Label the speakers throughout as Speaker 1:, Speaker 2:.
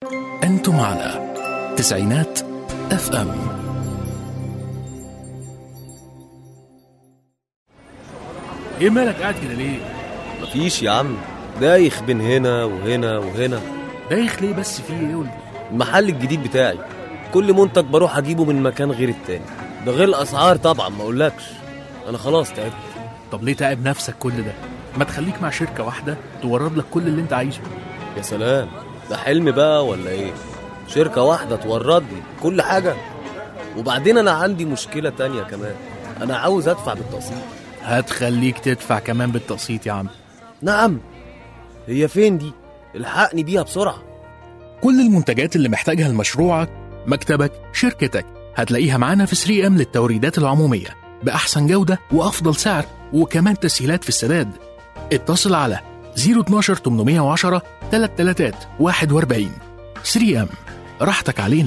Speaker 1: أنتم على تسعينات اف ام
Speaker 2: ايه مالك قاعد كده ليه؟
Speaker 3: مفيش يا عم دايخ بين هنا وهنا وهنا
Speaker 2: دايخ ليه بس في ايه قول لي؟
Speaker 3: المحل الجديد بتاعي كل منتج بروح اجيبه من مكان غير التاني ده غير الاسعار طبعا ما اقولكش انا خلاص تعبت
Speaker 2: طب ليه تعب نفسك كل ده؟ ما تخليك مع شركة واحدة تورد لك كل اللي انت عايزه
Speaker 3: يا سلام ده حلم بقى ولا ايه شركة واحدة تورد لي كل حاجة وبعدين انا عندي مشكلة تانية كمان انا عاوز ادفع بالتقسيط
Speaker 2: هتخليك تدفع كمان بالتقسيط يا عم
Speaker 3: نعم هي فين دي الحقني بيها بسرعة
Speaker 1: كل المنتجات اللي محتاجها لمشروعك مكتبك شركتك هتلاقيها معانا في 3 ام للتوريدات العمومية بأحسن جودة وأفضل سعر وكمان تسهيلات في السداد اتصل على 012 810 33 41 3 ام راحتك علينا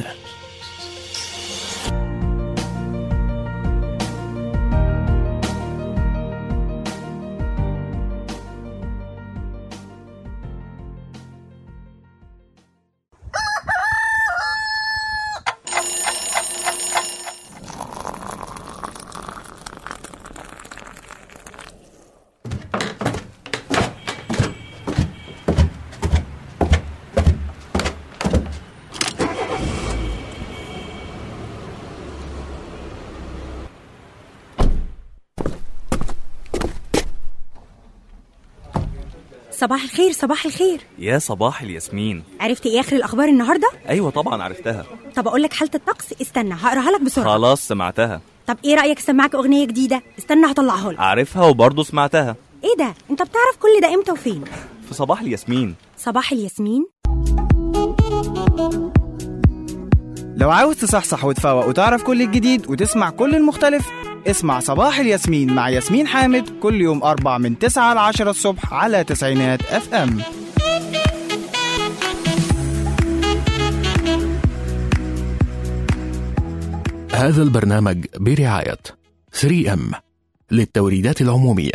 Speaker 4: صباح الخير صباح الخير
Speaker 5: يا صباح الياسمين
Speaker 4: عرفت ايه اخر الاخبار النهارده
Speaker 5: ايوه طبعا عرفتها
Speaker 4: طب اقول لك حاله الطقس استنى هقراها لك بسرعه
Speaker 5: خلاص سمعتها
Speaker 4: طب ايه رايك اسمعك اغنيه جديده استنى هطلعها لك
Speaker 5: عارفها وبرضه سمعتها
Speaker 4: ايه ده انت بتعرف كل ده امتى وفين
Speaker 5: في صباح الياسمين
Speaker 4: صباح الياسمين
Speaker 6: لو عاوز تصحصح وتفوق وتعرف كل الجديد وتسمع كل المختلف اسمع صباح الياسمين مع ياسمين حامد كل يوم أربع من 9 ل 10 الصبح على تسعينات اف ام
Speaker 1: هذا البرنامج برعاية 3 ام للتوريدات العمومية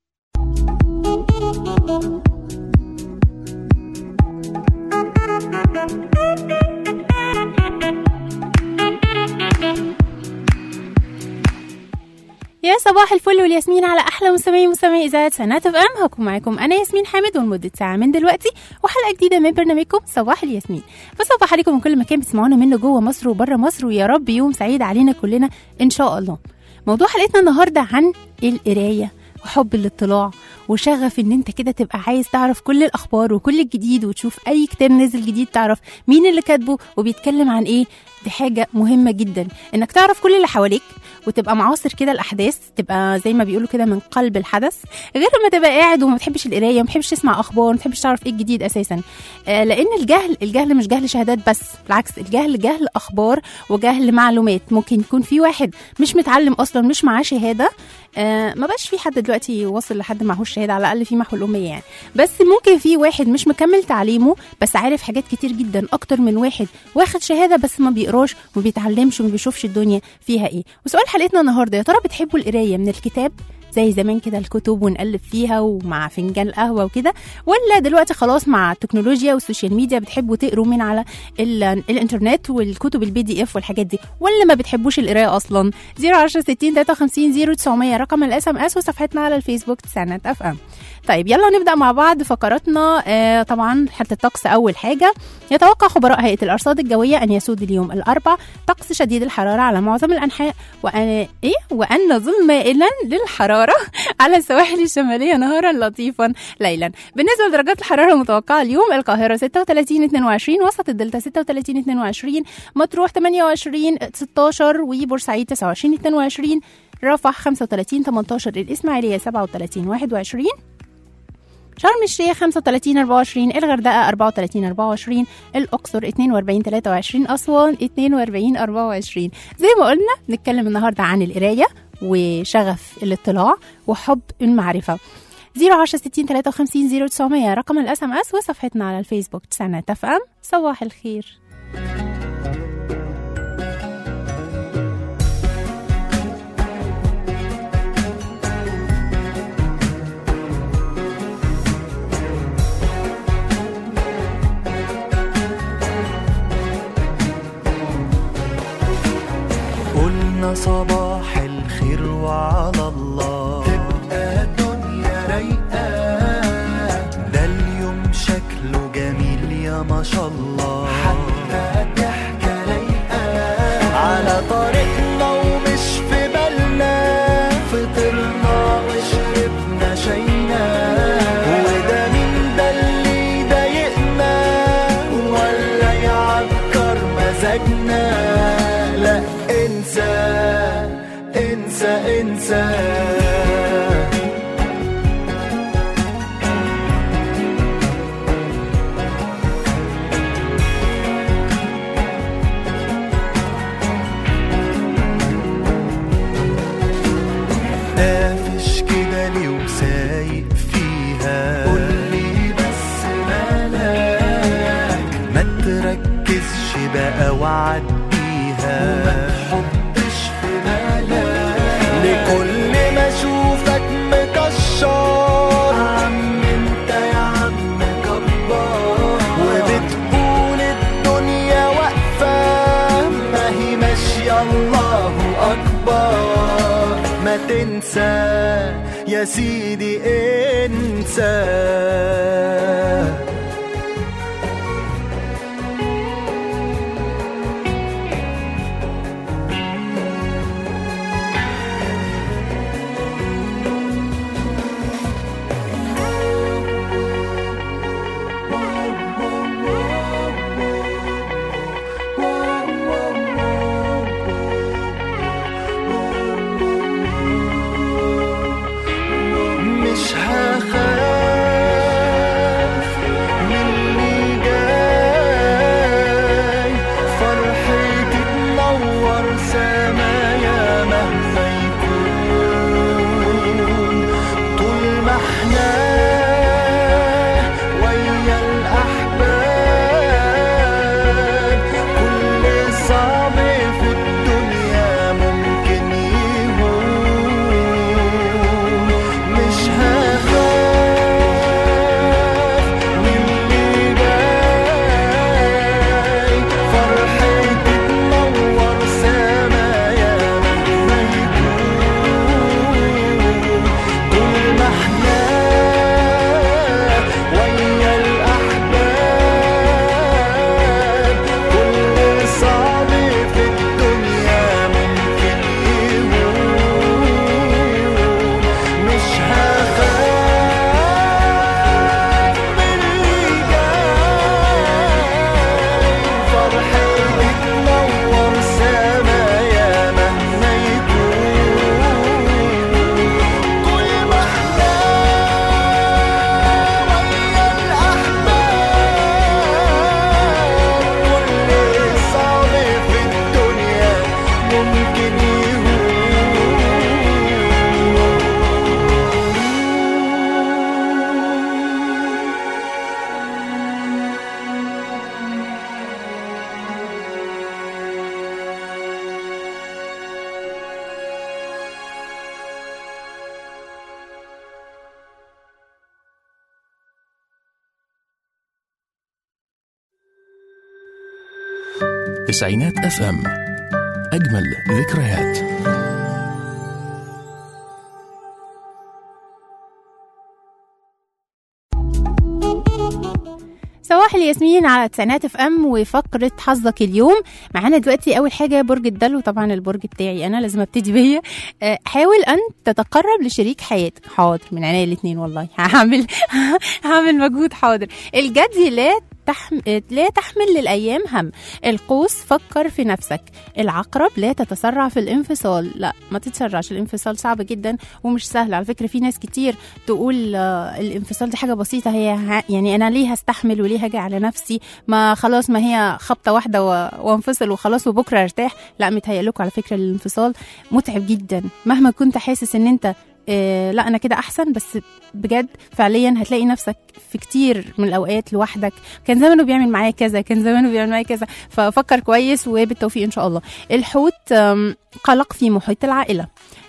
Speaker 7: يا صباح الفل والياسمين على احلى مستمعي مستمعي اذاعه سنات اف ام هكون معاكم انا ياسمين حامد ولمده ساعه من دلوقتي وحلقه جديده من برنامجكم صباح الياسمين بصبح عليكم من كل مكان بتسمعونا منه جوه مصر وبره مصر ويا رب يوم سعيد علينا كلنا ان شاء الله موضوع حلقتنا النهارده عن القرايه وحب الاطلاع وشغف ان انت كده تبقى عايز تعرف كل الاخبار وكل الجديد وتشوف اي كتاب نازل جديد تعرف مين اللي كاتبه وبيتكلم عن ايه دي حاجة مهمة جدا انك تعرف كل اللي حواليك وتبقى معاصر كده الاحداث تبقى زي ما بيقولوا كده من قلب الحدث غير لما تبقى قاعد وما بتحبش القرايه وما بتحبش تسمع اخبار وما بتحبش تعرف ايه الجديد اساسا آه لان الجهل الجهل مش جهل شهادات بس بالعكس الجهل جهل اخبار وجهل معلومات ممكن يكون في واحد مش متعلم اصلا مش معاه شهاده آه ما بقاش في حد دلوقتي واصل لحد معهوش شهاده على الاقل في محو الاميه يعني بس ممكن في واحد مش مكمل تعليمه بس عارف حاجات كتير جدا اكتر من واحد واخد شهاده بس ما بيقراش وما بيتعلمش وما بيشوفش الدنيا فيها ايه وسؤال حلقتنا النهارده يا ترى بتحبوا القرايه من الكتاب زي زمان كده الكتب ونقلب فيها ومع فنجان القهوه وكده ولا دلوقتي خلاص مع التكنولوجيا والسوشيال ميديا بتحبوا تقروا من على ال- الانترنت والكتب البي دي اف والحاجات دي ولا ما بتحبوش القرايه اصلا 010 60 53 0900 رقم الاس ام اس وصفحتنا على الفيسبوك تسعينات اف ام طيب يلا نبدا مع بعض فقراتنا آه طبعا حاله الطقس اول حاجه يتوقع خبراء هيئه الارصاد الجويه ان يسود اليوم الاربع طقس شديد الحراره على معظم الانحاء وان ايه وان ظل مائلا للحراره على السواحل الشماليه نهارا لطيفا ليلا بالنسبه لدرجات الحراره المتوقعه اليوم القاهره 36 22 وسط الدلتا 36 22 مطروح 28 16 وبورسعيد 29 22 رفح 35 18 الاسماعيليه 37 21 شرم الشيخ 35 24 الغردقة 34 24 الأقصر 42 23 أسوان 42 24 زي ما قلنا نتكلم النهاردة عن القراية وشغف الاطلاع وحب المعرفة 010 60 53 0900 رقم الاس ام اس وصفحتنا على الفيسبوك تسعنا اف ام صباح الخير
Speaker 8: صباحنا صباح الخير وعلى الله تبقى الدنيا رايقة ده اليوم شكله جميل يا ما شاء الله حتى الضحكة رايقة على طريقنا ومش في بالنا فطرنا وشربنا شينا وده مين ده اللي يضايقنا ولا يعكر مزاجنا لا انسى انسى انسى قافش كده ليه وسايق فيها قولي بس مالك ما تركزش بقى وعديها وما تحطش في بالك لكل ما اشوفك مكشر عم انت يا عم كبار وبتقول الدنيا واقفة ما هي ماشية الله أكبر ما تنسى يا سيدي انسى مش هخاف من اللي جاي فرحتي تنور سمايا مهما يكون طول ما احنا ويا الأحباب كل صعب في الدنيا ممكن يهون مش هخاف من اللي جاي فرحتي تنور سمايا مهما يكون طول ما احنا ويا الأحباب كل صعب في الدنيا ممكن يهون مش هخاف من اللي جاي فرحتي تنور سمايا مهما يكون طول ما احنا ويا الأحباب كل صعب في الدنيا ممكن يهون
Speaker 1: تسعينات اف ام اجمل ذكريات
Speaker 7: صباح الياسمين على تسعينات اف ام وفقره حظك اليوم معانا دلوقتي اول حاجه برج الدلو طبعا البرج بتاعي انا لازم ابتدي بيا آه، حاول ان تتقرب لشريك حياتك حاضر من عينيا الاثنين والله هعمل هعمل مجهود حاضر الجدي لا تحم... لا تحمل للايام هم القوس فكر في نفسك العقرب لا تتسرع في الانفصال لا ما تتسرعش الانفصال صعب جدا ومش سهل على فكره في ناس كتير تقول آه، الانفصال دي حاجه بسيطه هي ه- يعني انا ليه هستحمل وليه هاجي على نفسي ما خلاص ما هي خبطه واحده و... وانفصل وخلاص وبكره ارتاح لا متهيألكوا على فكره الانفصال متعب جدا مهما كنت حاسس ان انت آه لا انا كده احسن بس بجد فعليا هتلاقي نفسك في كتير من الاوقات لوحدك كان زمانه بيعمل معايا كذا كان زمانه بيعمل معايا كذا ففكر كويس وبالتوفيق ان شاء الله الحوت آم، قلق في محيط العائله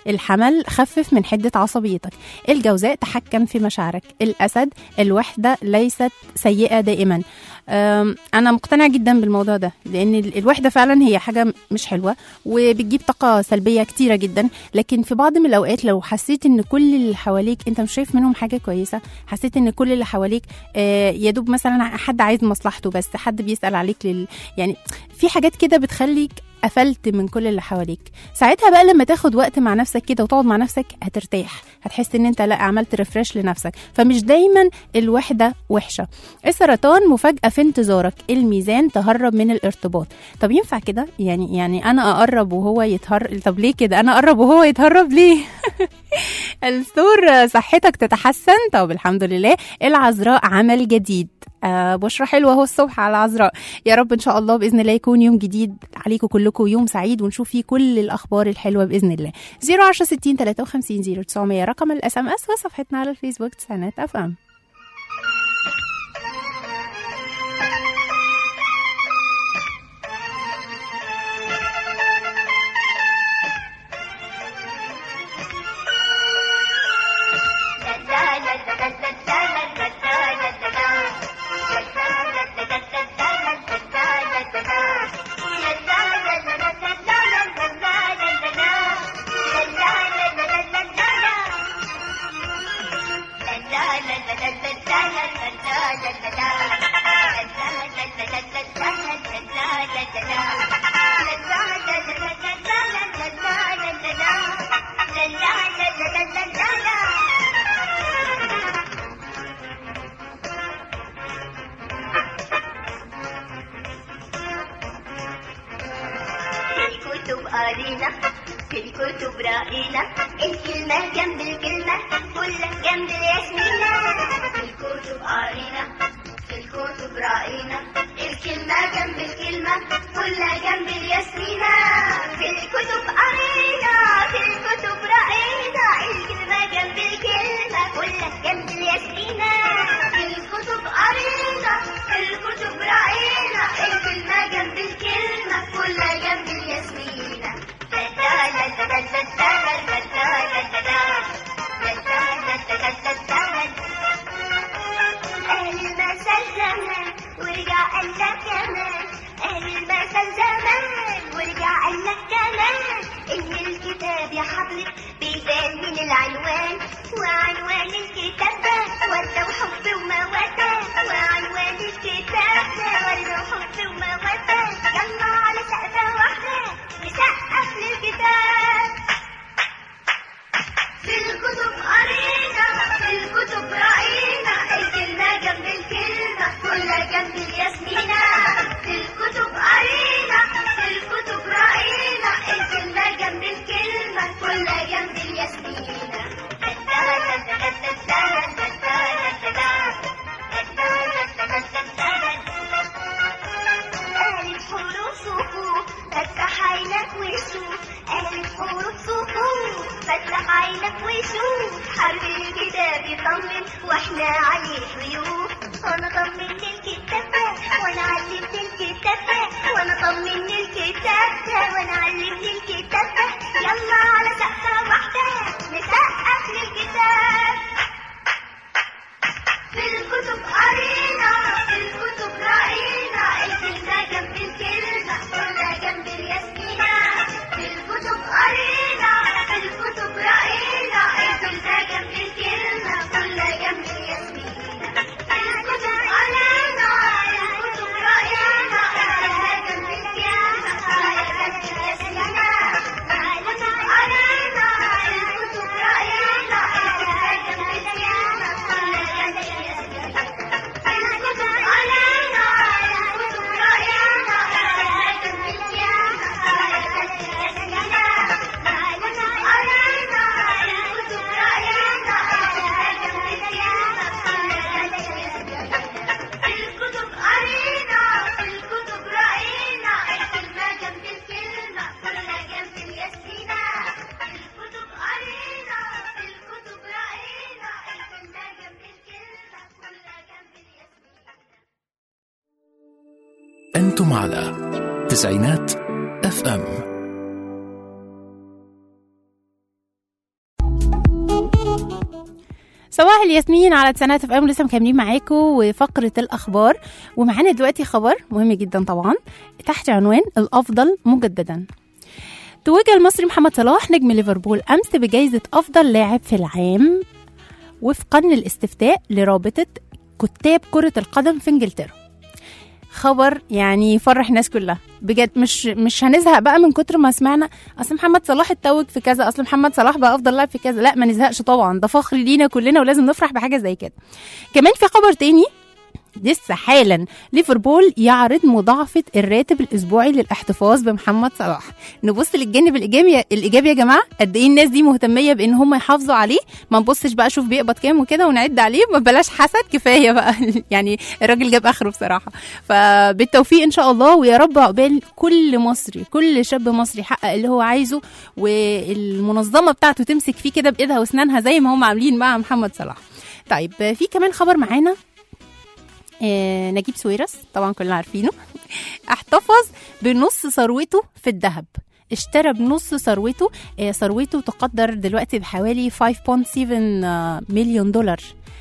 Speaker 7: الحمل خفف من حدة عصبيتك الجوزاء تحكم في مشاعرك الأسد الوحدة ليست سيئة دائما أم، أنا مقتنعة جدا بالموضوع ده لأن ال- الوحدة فعلا هي حاجة مش حلوة وبتجيب طاقة سلبية كتيرة جدا لكن في بعض من الأوقات لو حسيت إن كل اللي حواليك أنت مش شايف منهم حاجة كويسة حسيت إن كل اللي حواليك آه، يا دوب مثلا حد عايز مصلحته بس حد بيسأل عليك لل يعني في حاجات كده بتخليك قفلت من كل اللي حواليك ساعتها بقى لما تاخد وقت مع نفسك كده وتقعد مع نفسك هترتاح هتحس ان انت لا عملت ريفرش لنفسك فمش دايما الوحده وحشه السرطان مفاجاه في انتظارك الميزان تهرب من الارتباط طب ينفع كده يعني يعني انا اقرب وهو يتهرب طب ليه كده انا اقرب وهو يتهرب ليه الثور صحتك تتحسن طب الحمد لله العذراء عمل جديد آه بشرى حلوه اهو الصبح على العذراء يا رب ان شاء الله باذن الله يكون يوم جديد عليكم كلكم يوم سعيد ونشوف فيه كل الاخبار الحلوه باذن الله 010 60 53 0900 رقم الاس ام اس وصفحتنا على الفيسبوك تسعينات اف ام
Speaker 9: في الكتب قرينا في الكتب رأينا الكلمة جنب الكلمة كلها جنب الياسمينة في الكتب قرينا في الكتب رأينا الكلمة جنب الكلمة كلها جنب الياسمينة في الكتب قرينا في الكتب رأينا الكلمة جنب الكلمة كلها جنب الياسمينة في الكتب قرينا في الكتب رأينا الكلمة جنب الكلمة كلها جنب الياسمينة أهل المثل زمان ورجع قال لك كمان أهل المثل زمان ورجع قال لك كمان إن الكتاب يا حضرتك بيبان من العنوان وعنوان الكتاب ده وردة وحب ومودة وعنوان الكتاب ده وردة وحب ومودة يلا على سقفة واحدة نسقف للكتاب في الكتب قرينا في الكتب رأينا الكلمة جنب الكلمة كلها جنب الياسمينة في الكتب قرينا في الكتب رأينا الكلمة جنب الكلمة كلها جنب الياسمينة أهل الحروف صفوف فتح عينك وشوف أهل الحروف صفوف فتح عينك وشوف حرف الكتاب يطمن واحنا عليه ضيوف وانا طمنت الكتاب ده وانا علمت الكتاب ده وانا طمنت الكتاب ده وانا علمت الكتاب ده يلا على سقفة واحدة نسقف للكتاب في الكتب قرينا في الكتب رأينا الكلمة جنب الكلمة كلها جنب الياسمينة في الكتب قرينا في الكتب رأينا الكلمة جنب الكلمة كلها جنب الياسمينة في الكتب قرينا في الكتب رأينا الكلمة جنب الكلمة كلها جنب الياسمينة في الكتب قرينا في الكتب رأينا الكلمة جنب الكلمة كلها جنب الياسمينة
Speaker 1: أنتم على تسعينات اف ام
Speaker 7: صباح الياسمين على تسعينات اف ام لسه مكملين معاكم وفقره الاخبار ومعانا دلوقتي خبر مهم جدا طبعا تحت عنوان الافضل مجددا توج المصري محمد صلاح نجم ليفربول امس بجائزه افضل لاعب في العام وفقا للاستفتاء لرابطه كتاب كره القدم في انجلترا خبر يعني يفرح الناس كلها بجد مش مش هنزهق بقى من كتر ما سمعنا اصل محمد صلاح اتوج في كذا اصل محمد صلاح بقى افضل لاعب في كذا لا ما نزهقش طبعا ده فخر لينا كلنا ولازم نفرح بحاجه زي كده كمان في خبر تاني لسه حالا ليفربول يعرض مضاعفة الراتب الأسبوعي للاحتفاظ بمحمد صلاح نبص للجانب الإيجابي الإيجابي يا جماعة قد إيه الناس دي مهتمية بإن هم يحافظوا عليه ما نبصش بقى شوف بيقبض كام وكده ونعد عليه ما بلاش حسد كفاية بقى يعني الراجل جاب آخره بصراحة فبالتوفيق إن شاء الله ويا رب عقبال كل مصري كل شاب مصري يحقق اللي هو عايزه والمنظمة بتاعته تمسك فيه كده بإيدها وأسنانها زي ما هم عاملين مع محمد صلاح طيب في كمان خبر معانا آه، نجيب سويرس طبعا كلنا عارفينه احتفظ بنص ثروته في الذهب اشترى بنص ثروته آه، ثروته تقدر دلوقتي بحوالي 5.7 آه، مليون دولار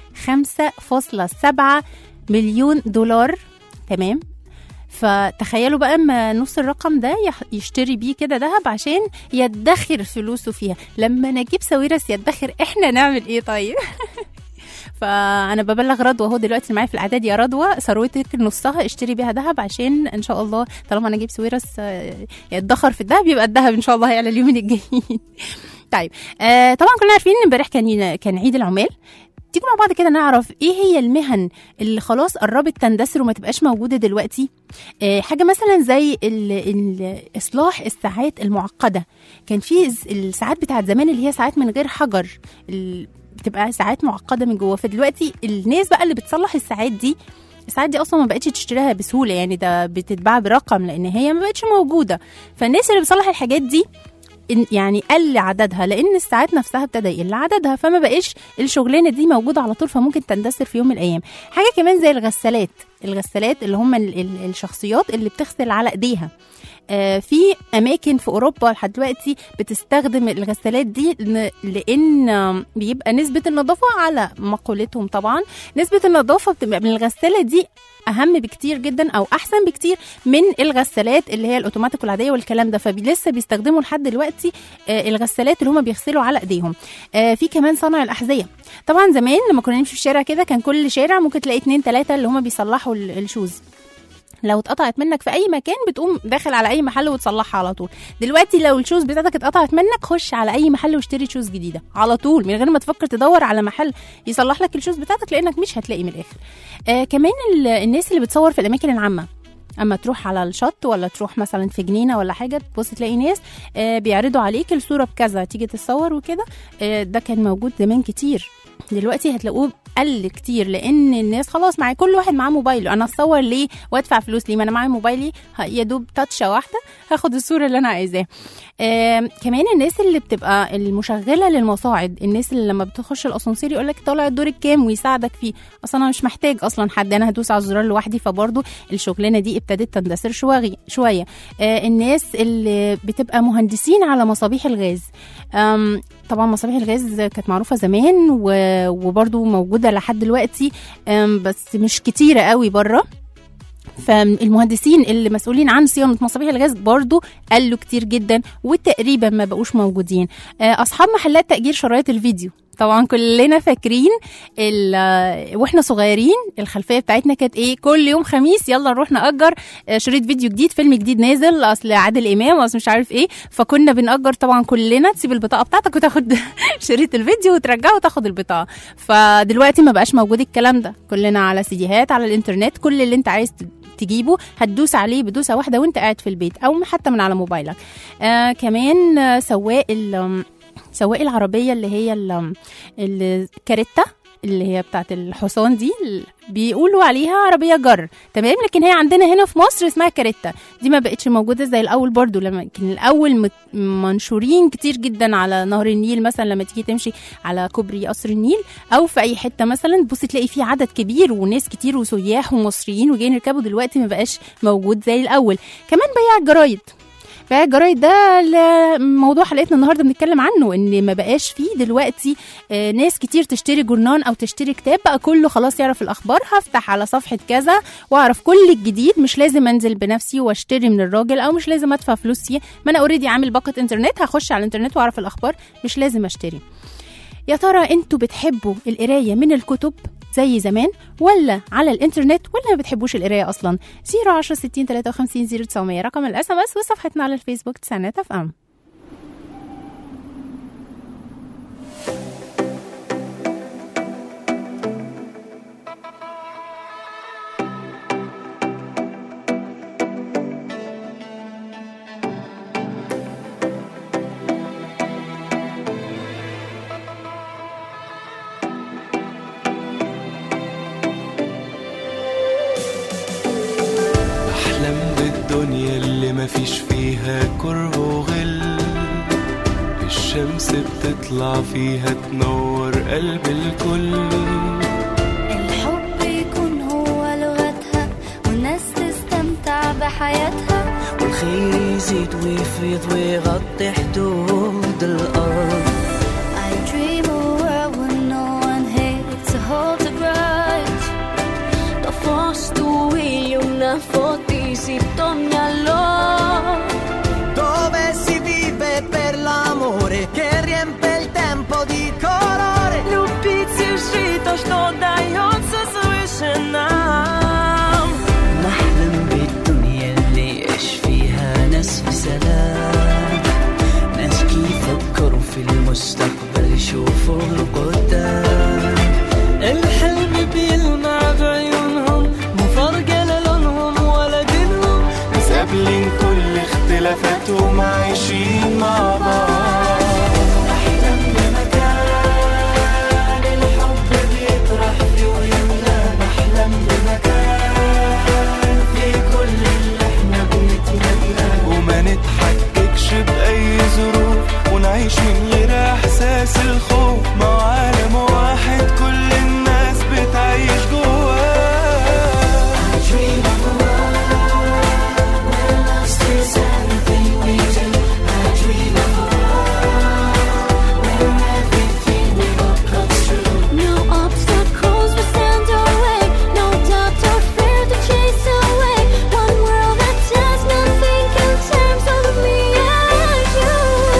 Speaker 7: 5.7 مليون دولار تمام فتخيلوا بقى اما نص الرقم ده يح- يشتري بيه كده ذهب عشان يدخر فلوسه فيها لما نجيب ساويرس يدخر احنا نعمل ايه طيب فانا ببلغ رضوى اهو دلوقتي معايا في الاعداد يا رضوى ثروتك نصها اشتري بيها ذهب عشان ان شاء الله طالما نجيب سويرس آه، يتدخر في الذهب يبقى الذهب ان شاء الله هيعلى اليومين الجايين طيب آه طبعا كلنا عارفين ان امبارح كان كان عيد العمال تيجوا مع بعض كده نعرف ايه هي المهن اللي خلاص قربت تندثر وما تبقاش موجوده دلوقتي آه حاجه مثلا زي ال ال اصلاح الساعات المعقده كان في ز- الساعات بتاعت زمان اللي هي ساعات من غير حجر ال- بتبقى ساعات معقده من جوه فدلوقتي الناس بقى اللي بتصلح الساعات دي الساعات دي اصلا ما بقتش تشتريها بسهوله يعني ده بتتباع برقم لان هي ما بقتش موجوده فالناس اللي بتصلح الحاجات دي إن- يعني قل عددها لان الساعات نفسها ابتدى يقل عددها فما بقاش الشغلانه دي موجوده على طول فممكن تندثر في يوم من الايام حاجه كمان زي الغسالات الغسالات اللي هم ال- ال- الشخصيات اللي بتغسل على ايديها آه، في اماكن في اوروبا لحد دلوقتي بتستخدم الغسالات دي لن- لان آم، بيبقى نسبه النظافه على مقولتهم طبعا نسبه النظافه بتبقى من الغساله دي اهم بكتير جدا او احسن بكتير من الغسالات اللي هي الاوتوماتيك العاديه والكلام ده فلسه بيستخدموا لحد دلوقتي آه، الغسالات اللي هم بيغسلوا على ايديهم آه، في كمان صنع الاحذيه طبعا زمان لما كنا نمشي في الشارع كده كان كل شارع ممكن تلاقي اتنين تلاته اللي هم بيصلحوا ال- الشوز لو اتقطعت منك في اي مكان بتقوم داخل على اي محل وتصلحها على طول دلوقتي لو الشوز بتاعتك اتقطعت منك خش على اي محل واشتري شوز جديده على طول من غير ما تفكر تدور على محل يصلح لك الشوز بتاعتك لانك مش هتلاقي من الاخر آه كمان ال- الناس اللي بتصور في الاماكن العامه اما تروح على الشط ولا تروح مثلا في جنينه ولا حاجه تبص تلاقي ناس آه بيعرضوا عليك الصوره بكذا تيجي تتصور وكده آه ده كان موجود زمان كتير دلوقتي هتلاقوه قل كتير لان الناس خلاص معايا كل واحد معاه موبايله انا اتصور ليه وادفع فلوس ليه ما انا معايا موبايلي ه- يا دوب تاتشه واحده هاخد الصوره اللي انا عايزاها آم، كمان الناس اللي بتبقى المشغله للمصاعد الناس اللي لما بتخش الاسانسير يقول لك طالع الدور الكام ويساعدك فيه اصلا انا مش محتاج اصلا حد انا هدوس على الزرار لوحدي فبرضه الشغلانه دي ابتدت تندثر شويه شويه آه، الناس اللي بتبقى مهندسين على مصابيح الغاز أم، طبعا مصابيح الغاز كانت معروفه زمان و- وبرضه موجوده لحد دلوقتي أم، بس مش كتيره قوي بره فالمهندسين اللي مسؤولين عن صيانه مصابيح الغاز برضو قالوا كتير جدا وتقريبا ما بقوش موجودين آه، اصحاب محلات تاجير شرايط الفيديو طبعا كلنا فاكرين ال- آه، واحنا صغيرين الخلفيه بتاعتنا كانت ايه كل يوم خميس يلا نروح ناجر آه، شريط فيديو جديد فيلم جديد نازل اصل عادل امام اصل مش عارف ايه فكنا بنأجر طبعا كلنا تسيب البطاقه بتاعتك وتاخد شريط الفيديو وترجعه وتاخد البطاقه فدلوقتي ما بقاش موجود الكلام ده كلنا على سيديهات على الانترنت كل اللي انت عايز تجيبه هتدوس عليه بدوسه واحده وانت قاعد في البيت او حتى من على موبايلك آه كمان آه، سواق ال- سواق العربيه اللي هي ال- الكاريتا اللي هي بتاعت الحصان دي ال- بيقولوا عليها عربيه جر تمام لكن هي عندنا هنا في مصر اسمها كاريتا دي ما بقتش موجوده زي الاول برضو لما كان الاول مت- منشورين كتير جدا على نهر النيل مثلا لما تيجي تمشي على كوبري قصر النيل او في اي حته مثلا تبص تلاقي فيه عدد كبير وناس كتير وسياح ومصريين وجايين يركبوا دلوقتي ما بقاش موجود زي الاول كمان بياع الجرايد فالجرايد ده ل- موضوع حلقتنا النهارده بنتكلم عنه ان ما بقاش فيه دلوقتي آه، ناس كتير تشتري جورنان او تشتري كتاب بقى كله خلاص يعرف الاخبار هفتح على صفحه كذا واعرف كل الجديد مش لازم انزل بنفسي واشتري من الراجل او مش لازم ادفع فلوسي ما انا اوريدي عامل باقه انترنت هخش على الانترنت واعرف الاخبار مش لازم اشتري يا ترى انتوا بتحبوا القرايه من الكتب زي زمان ولا على الانترنت ولا ما بتحبوش القرايه اصلا 010 60 53 0900 رقم الاس ام اس وصفحتنا على الفيسبوك تسعينات اف ام
Speaker 8: بحلم بالدنيا اللي مفيش فيها كره وغل الشمس بتطلع فيها تنور قلب الكل
Speaker 10: الحب يكون هو لغتها والناس تستمتع بحياتها
Speaker 11: والخير يزيد ويفيض ويغطي حدود الأرض
Speaker 10: I dream a world where no one hates to hold a grudge
Speaker 11: Da fosto io una fotisi tognalo
Speaker 12: dove si vive per l'amore che riempie il tempo di colore.
Speaker 11: Любить и жить то, что дается свыше нам
Speaker 13: نحلم بالدنيا اللي يعيش فيها ناس في سلام ناس يفكروا في المستقبل يشوفوا القدام
Speaker 11: الحلم بيلمع بعيونهم مو فارقة لا لونهم ولا دينهم
Speaker 8: ناس قابلين كل اختلافاتهم عايشين مع بعض
Speaker 11: أحلم بمكان الحب بيطرح فيه ويملى نحلم بمكان في كل اللي احنا بنتمناه
Speaker 8: وما نتحججش بأي ظروف ونعيش من غير إحساس الخوف مع عالم واحد كل الناس بتعيش جواه
Speaker 11: Dream of a world where love still everything we do. I dream of a world where everything we hope comes true.
Speaker 10: No obstacles will stand our way No doubt or fear to chase away One world that does not think in terms of me and you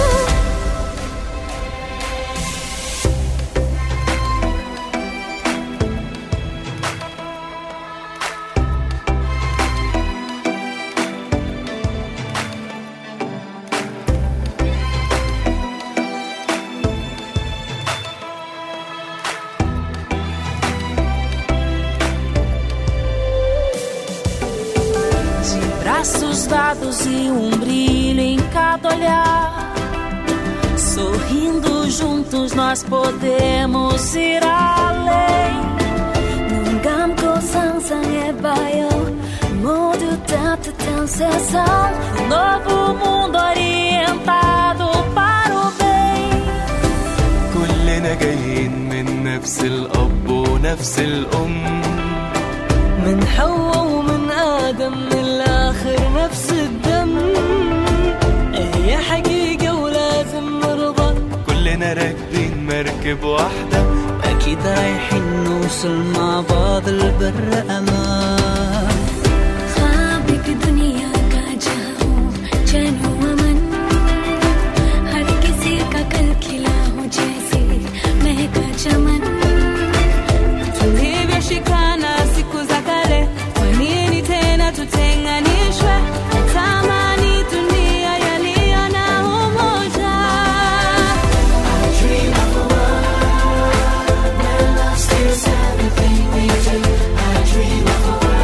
Speaker 11: De braços dados e um brilho em cada olhar. Sorrindo juntos nós podemos ir além.
Speaker 10: 눈 감고 상상해봐요 모두 따뜻한 세상
Speaker 11: Um novo mundo orientado para o bem.
Speaker 8: كلنا جايين من نفس الأب ونفس الأم
Speaker 11: من حواء ومن آدم من الآخر نفس الدم هي حقيقة ولازم نرضى
Speaker 8: كلنا راكبين مركب واحدة
Speaker 13: أكيد رايحين نوصل مع بعض البر أمان
Speaker 10: ख्वाब एक दुनिया का जहाँ हो चैन हो अमन हर किसी का कल खिला हो जैसे महका चमन
Speaker 11: tulivyoshikana siku za kale kwa nini tena tutenganishwe tamani dunia yaliyo na umoja I dream of a world where love steals everything we do I dream of a world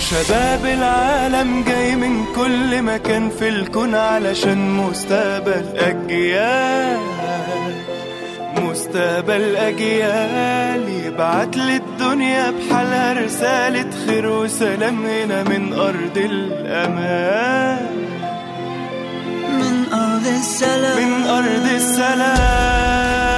Speaker 8: شباب العالم جاي من كل مكان في الكون علشان مستقبل أجيال مستقبل أجيال يبعت للدنيا بحالها رسالة خير وسلام هنا من أرض الأمان
Speaker 13: من أرض السلام
Speaker 8: من أرض السلام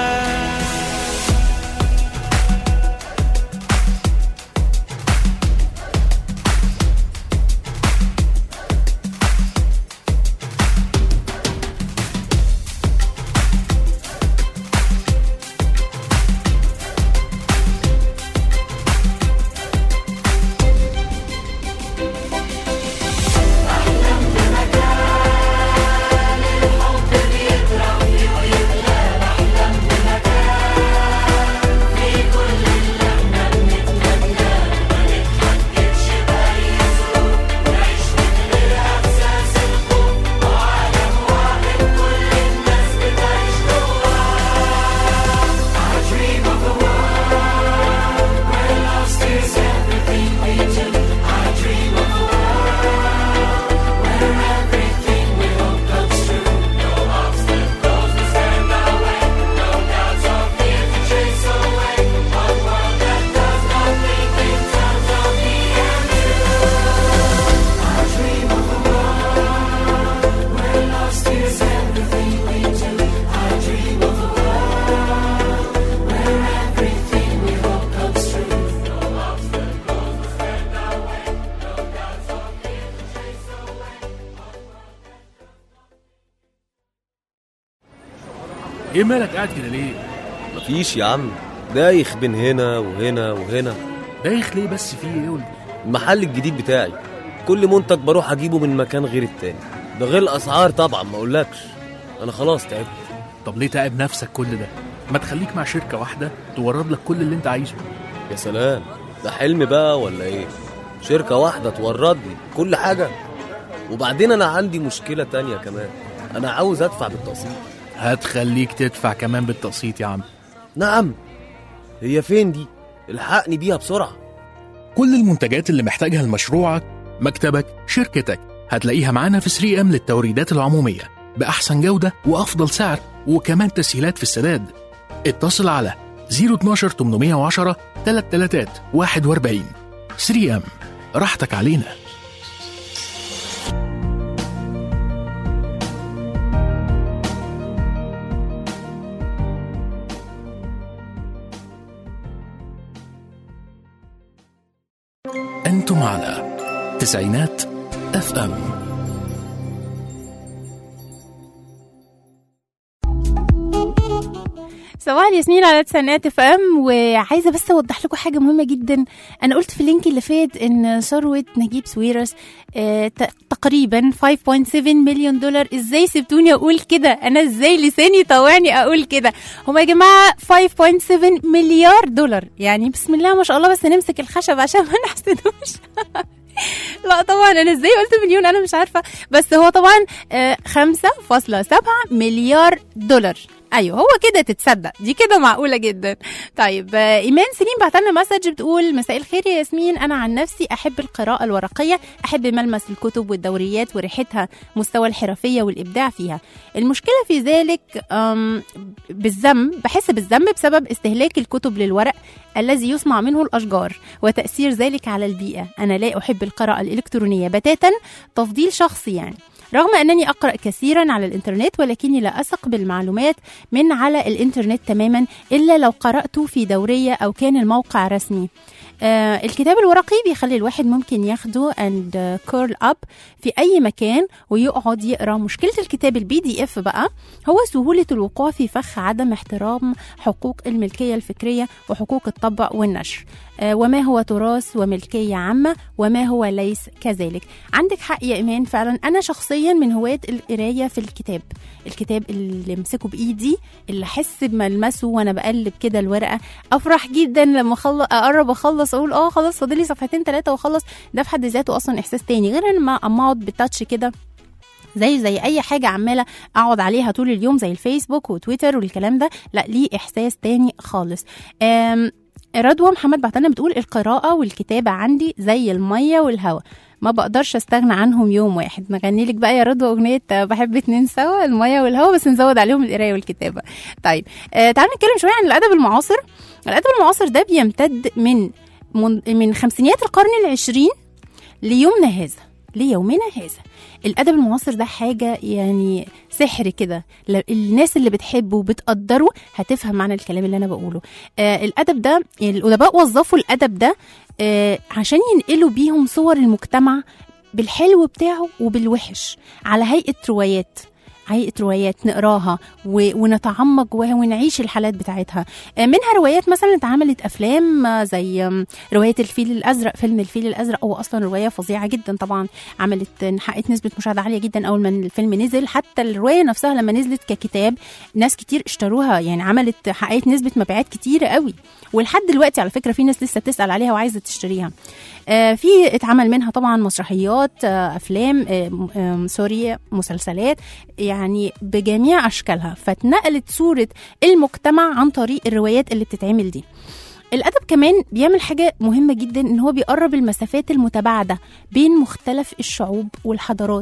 Speaker 2: ايه مالك قاعد كده ليه؟
Speaker 3: مفيش يا عم دايخ بين هنا وهنا وهنا
Speaker 2: دايخ ليه بس في ايه قول
Speaker 3: المحل الجديد بتاعي كل منتج بروح اجيبه من مكان غير التاني ده غير الاسعار طبعا ما اقولكش انا خلاص تعبت
Speaker 2: طب ليه تعب نفسك كل ده؟ ما تخليك مع شركة واحدة تورد لك كل اللي انت عايزه
Speaker 3: يا سلام ده حلم بقى ولا ايه شركة واحدة تورد لي كل حاجة وبعدين انا عندي مشكلة تانية كمان انا عاوز ادفع بالتقسيط
Speaker 2: هتخليك تدفع كمان بالتقسيط يا عم
Speaker 3: نعم هي فين دي الحقني بيها بسرعة
Speaker 1: كل المنتجات اللي محتاجها لمشروعك مكتبك شركتك هتلاقيها معانا في 3 ام للتوريدات العمومية بأحسن جودة وأفضل سعر وكمان تسهيلات في السداد اتصل على 012 810 33 41 3 ام راحتك علينا أنتم على تسعينات اف ام
Speaker 7: صباح الياسمين على تسعينات اف ام وعايزه بس اوضح لكم حاجه مهمه جدا انا قلت في اللينك اللي فات ان ثروه نجيب سويرس آه ت- تقريبا 5.7 مليون دولار ازاي سبتوني اقول كده انا ازاي لساني طوعني اقول كده هما يا جماعه 5.7 مليار دولار يعني بسم الله ما شاء الله بس نمسك الخشب عشان ما نحسدوش لا طبعا انا ازاي قلت مليون انا مش عارفه بس هو طبعا آه، 5.7 مليار دولار ايوه هو كده تتصدق دي كده معقوله جدا طيب آه، ايمان سليم بعت لنا مسج بتقول مساء الخير يا ياسمين انا عن نفسي احب القراءه الورقيه احب ملمس الكتب والدوريات وريحتها مستوى الحرفيه والابداع فيها المشكله في ذلك أم، بالذنب بحس بالذنب بسبب استهلاك الكتب للورق الذي يصنع منه الاشجار وتاثير ذلك على البيئه انا لا احب القراءه الالكترونيه بتاتا تفضيل شخصي يعني رغم أنني أقرأ كثيرا على الإنترنت ولكني لا أثق بالمعلومات من على الإنترنت تماما إلا لو قرأته في دورية أو كان الموقع رسمي آه الكتاب الورقي بيخلي الواحد ممكن ياخده اند كورل اب في اي مكان ويقعد يقرا مشكله الكتاب البي دي اف بقى هو سهوله الوقوع في فخ عدم احترام حقوق الملكيه الفكريه وحقوق الطبع والنشر آه وما هو تراث وملكيه عامه وما هو ليس كذلك عندك حق يا ايمان فعلا انا شخصيا من هواة القرايه في الكتاب الكتاب اللي امسكه بايدي اللي احس بملمسه وانا بقلب كده الورقه افرح جدا لما اخلص اقرب اخلص اقول اه خلاص فاضلي صفحتين ثلاثه واخلص ده في حد ذاته اصلا احساس تاني غير لما اما اقعد بالتاتش كده زي زي اي حاجه عماله اقعد عليها طول اليوم زي الفيسبوك وتويتر والكلام ده لا ليه احساس تاني خالص أم رضوى محمد بعتنا بتقول القراءة والكتابة عندي زي المية والهواء ما بقدرش استغنى عنهم يوم واحد نغني لك بقى يا رضوى اغنيه بحب اتنين سوا الميه والهواء بس نزود عليهم القرايه والكتابه طيب آه تعالوا نتكلم شويه عن الادب المعاصر الادب المعاصر ده بيمتد من من, من خمسينيات القرن العشرين ليومنا هذا ليومنا هذا الادب المعاصر ده حاجه يعني سحر كده ل- الناس اللي بتحبه وبتقدره هتفهم معنى الكلام اللي انا بقوله آه الادب ده الادباء وظفوا الادب ده آه عشان ينقلوا بيهم صور المجتمع بالحلو بتاعه وبالوحش على هيئه روايات هيئة روايات نقراها و- ونتعمق جواها ونعيش الحالات بتاعتها آه، منها روايات مثلا اتعملت افلام آه، زي آم، رواية الفيل الازرق فيلم الفيل الازرق هو اصلا رواية فظيعة جدا طبعا عملت آه، حققت نسبة مشاهدة عالية جدا اول ما الفيلم نزل حتى الرواية نفسها لما نزلت ككتاب ناس كتير اشتروها يعني عملت حققت نسبة مبيعات كتيرة قوي ولحد دلوقتي على فكرة في ناس لسه بتسأل عليها وعايزة تشتريها آه، في اتعمل منها طبعا مسرحيات آه، افلام آه، م- آم، سوري مسلسلات يعني بجميع اشكالها فاتنقلت صوره المجتمع عن طريق الروايات اللي بتتعمل دي الادب كمان بيعمل حاجه مهمه جدا ان هو بيقرب المسافات المتباعده بين مختلف الشعوب والحضارات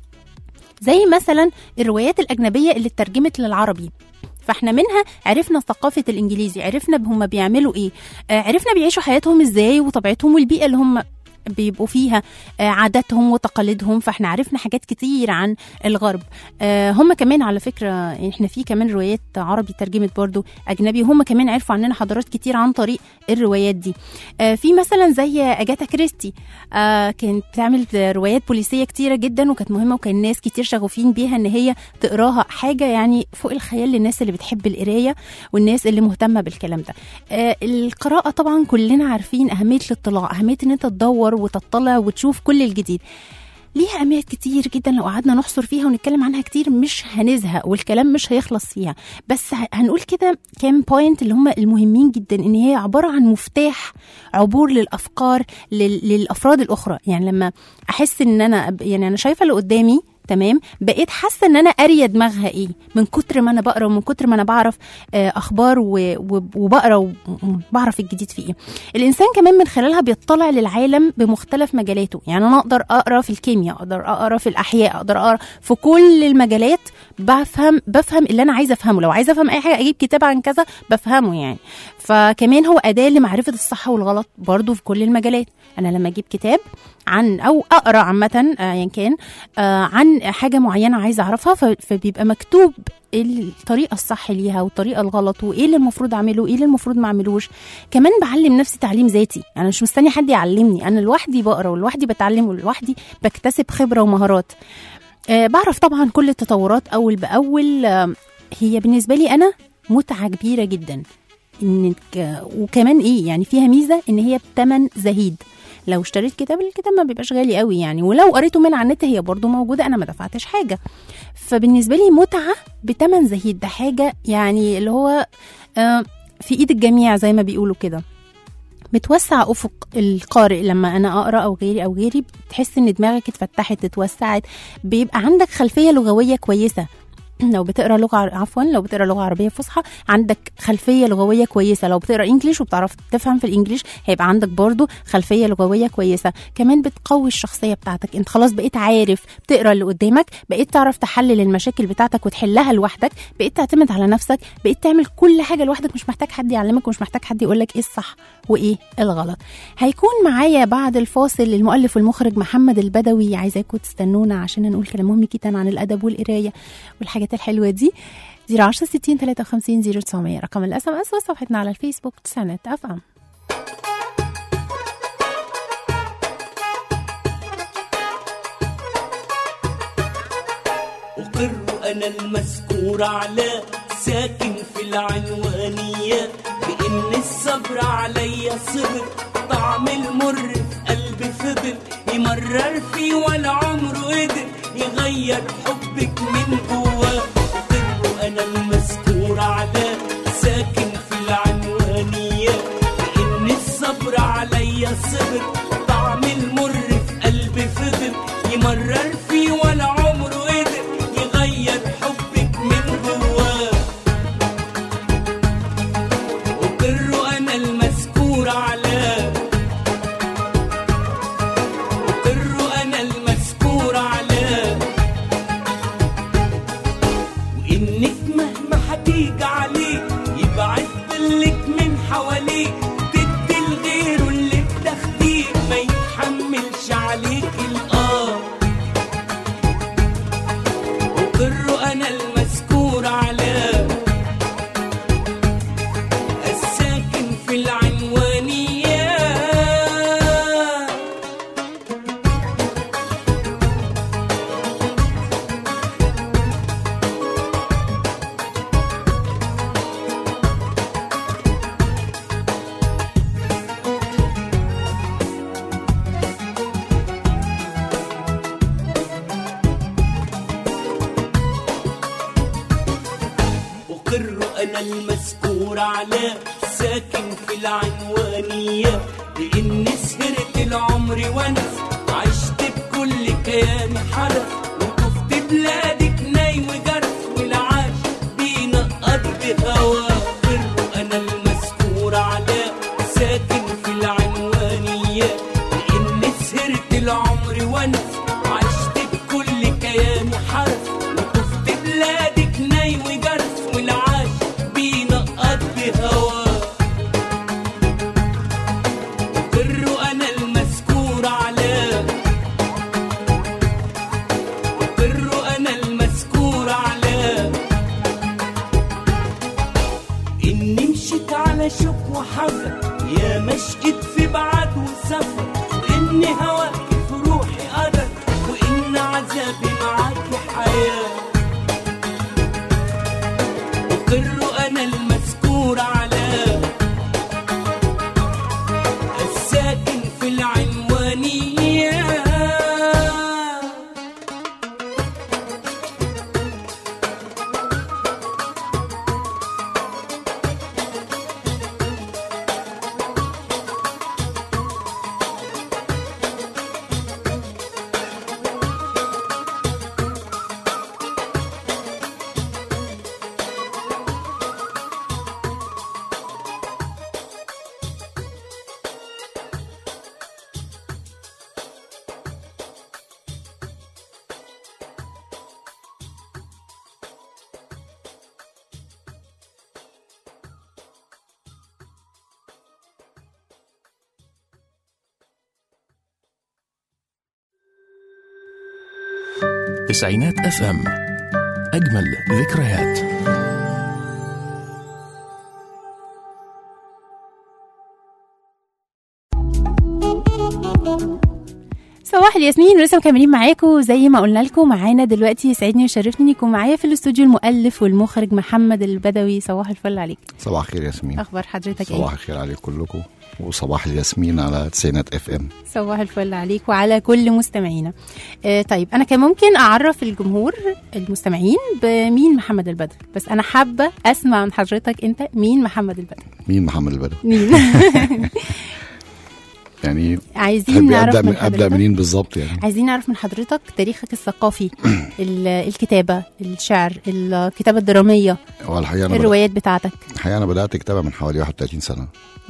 Speaker 7: زي مثلا الروايات الاجنبيه اللي اترجمت للعربي فاحنا منها عرفنا ثقافة الإنجليزي عرفنا هم بيعملوا إيه آه عرفنا بيعيشوا حياتهم إزاي وطبيعتهم والبيئة اللي هم بيبقوا فيها آه عاداتهم وتقاليدهم فاحنا عرفنا حاجات كتير عن الغرب آه هم كمان على فكرة احنا في كمان روايات عربي ترجمت برضو أجنبي وهم كمان عرفوا عننا حضارات كتير عن طريق الروايات دي آه في مثلا زي أجاتا كريستي آه كانت بتعمل روايات بوليسية كتيرة جدا وكانت مهمة وكان ناس كتير شغوفين بيها ان هي تقراها حاجة يعني فوق الخيال للناس اللي بتحب القراية والناس اللي مهتمة بالكلام ده آه القراءة طبعا كلنا عارفين أهمية الاطلاع أهمية ان انت تدور وتطلع وتشوف كل الجديد ليها أهميات كتير جدا لو قعدنا نحصر فيها ونتكلم عنها كتير مش هنزهق والكلام مش هيخلص فيها بس ه- هنقول كده كام بوينت اللي هم المهمين جدا ان هي عبارة عن مفتاح عبور للأفكار لل- للأفراد الأخرى يعني لما أحس ان أنا أب- يعني أنا شايفة اللي قدامي تمام بقيت حاسه ان انا قاريه دماغها ايه من كتر ما انا بقرا ومن كتر ما انا بعرف آه، اخبار و- و- وبقرا وبعرف الجديد في ايه الانسان كمان من خلالها بيطلع للعالم بمختلف مجالاته يعني انا اقدر اقرا في الكيمياء اقدر اقرا في الاحياء اقدر اقرا في كل المجالات بفهم بفهم اللي انا عايزه افهمه لو عايزه افهم اي حاجه اجيب كتاب عن كذا بفهمه يعني فكمان هو اداه لمعرفه الصح والغلط برضو في كل المجالات انا لما اجيب كتاب عن او اقرا عامه ايا يعني كان آه، عن حاجه معينه عايزه اعرفها ف- فبيبقى مكتوب الطريقه الصح ليها والطريقه الغلط وايه اللي المفروض اعمله وايه اللي المفروض ما اعملوش كمان بعلم نفسي تعليم ذاتي انا مش مستني حد يعلمني انا لوحدي بقرا ولوحدي بتعلم ولوحدي بكتسب خبره ومهارات آه بعرف طبعا كل التطورات اول باول آه هي بالنسبه لي انا متعه كبيره جدا انك وكمان ايه يعني فيها ميزه ان هي بتمن زهيد لو اشتريت كتاب الكتاب ما بيبقاش غالي قوي يعني ولو قريته من على النت هي برضو موجوده انا ما دفعتش حاجه فبالنسبه لي متعه بتمن زهيد ده حاجه يعني اللي هو آه، في ايد الجميع زي ما بيقولوا كده بتوسع افق القارئ لما انا اقرا او غيري او غيري بتحس ان دماغك اتفتحت اتوسعت بيبقى عندك خلفيه لغويه كويسه لو بتقرا لغه عر- عفوا لو بتقرا لغه عربيه فصحى عندك خلفيه لغويه كويسه لو بتقرا انجليش وبتعرف تفهم في الانجليش هيبقى عندك برضو خلفيه لغويه كويسه كمان بتقوي الشخصيه بتاعتك انت خلاص بقيت عارف تقرا اللي قدامك بقيت تعرف تحلل المشاكل بتاعتك وتحلها لوحدك بقيت تعتمد على نفسك بقيت تعمل كل حاجه لوحدك مش محتاج حد يعلمك ومش محتاج حد يقولك ايه الصح وايه الغلط هيكون معايا بعد الفاصل المؤلف والمخرج محمد البدوي عايزاكم تستنونا عشان هنقول كلام مهم جدا عن الادب والقرايه والحاجات الحلوه دي 010 60 53 0900 رقم الاس ام اس وصفحتنا على الفيسبوك تسانت اف ام
Speaker 14: أقر أنا المذكور على ساكن في العنوانية بإن الصبر عليا صبر طعم المر في قلبي فضل يمرر فيه ولا عمره قدر يغير حبك من جواه أقر أنا المذكور على ساكن في العنوانية بإن الصبر عليا صبر طعم المر في قلبي فضل يمرر فيه ولا عمره قدر يغير حبك من جواه أقر أنا المذكور المذكور على ساكن في العنوانية بإن سهرت العمر وأنا عشت بكل كياني حرف وطفت بلادك ناي وجرف والعاش بينقط بهوا بر أنا المذكور على ساكن في العنوانية بإن سهرت العمر وأنا عشت بكل كياني حرف وطفت بلادك ناي وجرف والعاش بينقط بهوا بر أنا المذكور على بر أنا المذكور على إني مشيت على شوك وحذر يا مشقت في بعد وسفر وإني هواك في روحي قدر وإن عذابي معاك حياة وقر أنا المذكور على الساكن في العنوانية
Speaker 1: تسعينات اف ام اجمل ذكريات
Speaker 7: صباح الياسمين ولسه مكملين معاكم زي ما قلنا لكم معانا دلوقتي يسعدني ويشرفني يكون معايا في الاستوديو المؤلف والمخرج محمد البدوي صباح الفل عليك
Speaker 15: صباح الخير ياسمين
Speaker 7: اخبار حضرتك
Speaker 15: صباح
Speaker 7: ايه
Speaker 15: الخير عليكم كلكم وصباح الياسمين على تسعينات اف ام
Speaker 7: صباح الفل عليك وعلى كل مستمعينا آه طيب انا كان ممكن اعرف الجمهور المستمعين بمين محمد البدوي بس انا حابه اسمع من حضرتك انت مين محمد البدوي
Speaker 15: مين محمد البدوي
Speaker 7: مين
Speaker 15: يعني
Speaker 7: عايزين
Speaker 15: تحبي
Speaker 7: نعرف
Speaker 15: ابدا
Speaker 7: من
Speaker 15: من ابدا
Speaker 7: حضرتك
Speaker 15: منين بالظبط يعني
Speaker 7: عايزين نعرف من حضرتك تاريخك الثقافي ال- الكتابه الشعر الكتابه الدراميه
Speaker 15: هو الحقيقه انا
Speaker 7: الروايات بتاعتك
Speaker 15: بدأ- الحقيقه انا بدات كتابه من حوالي 31 سنه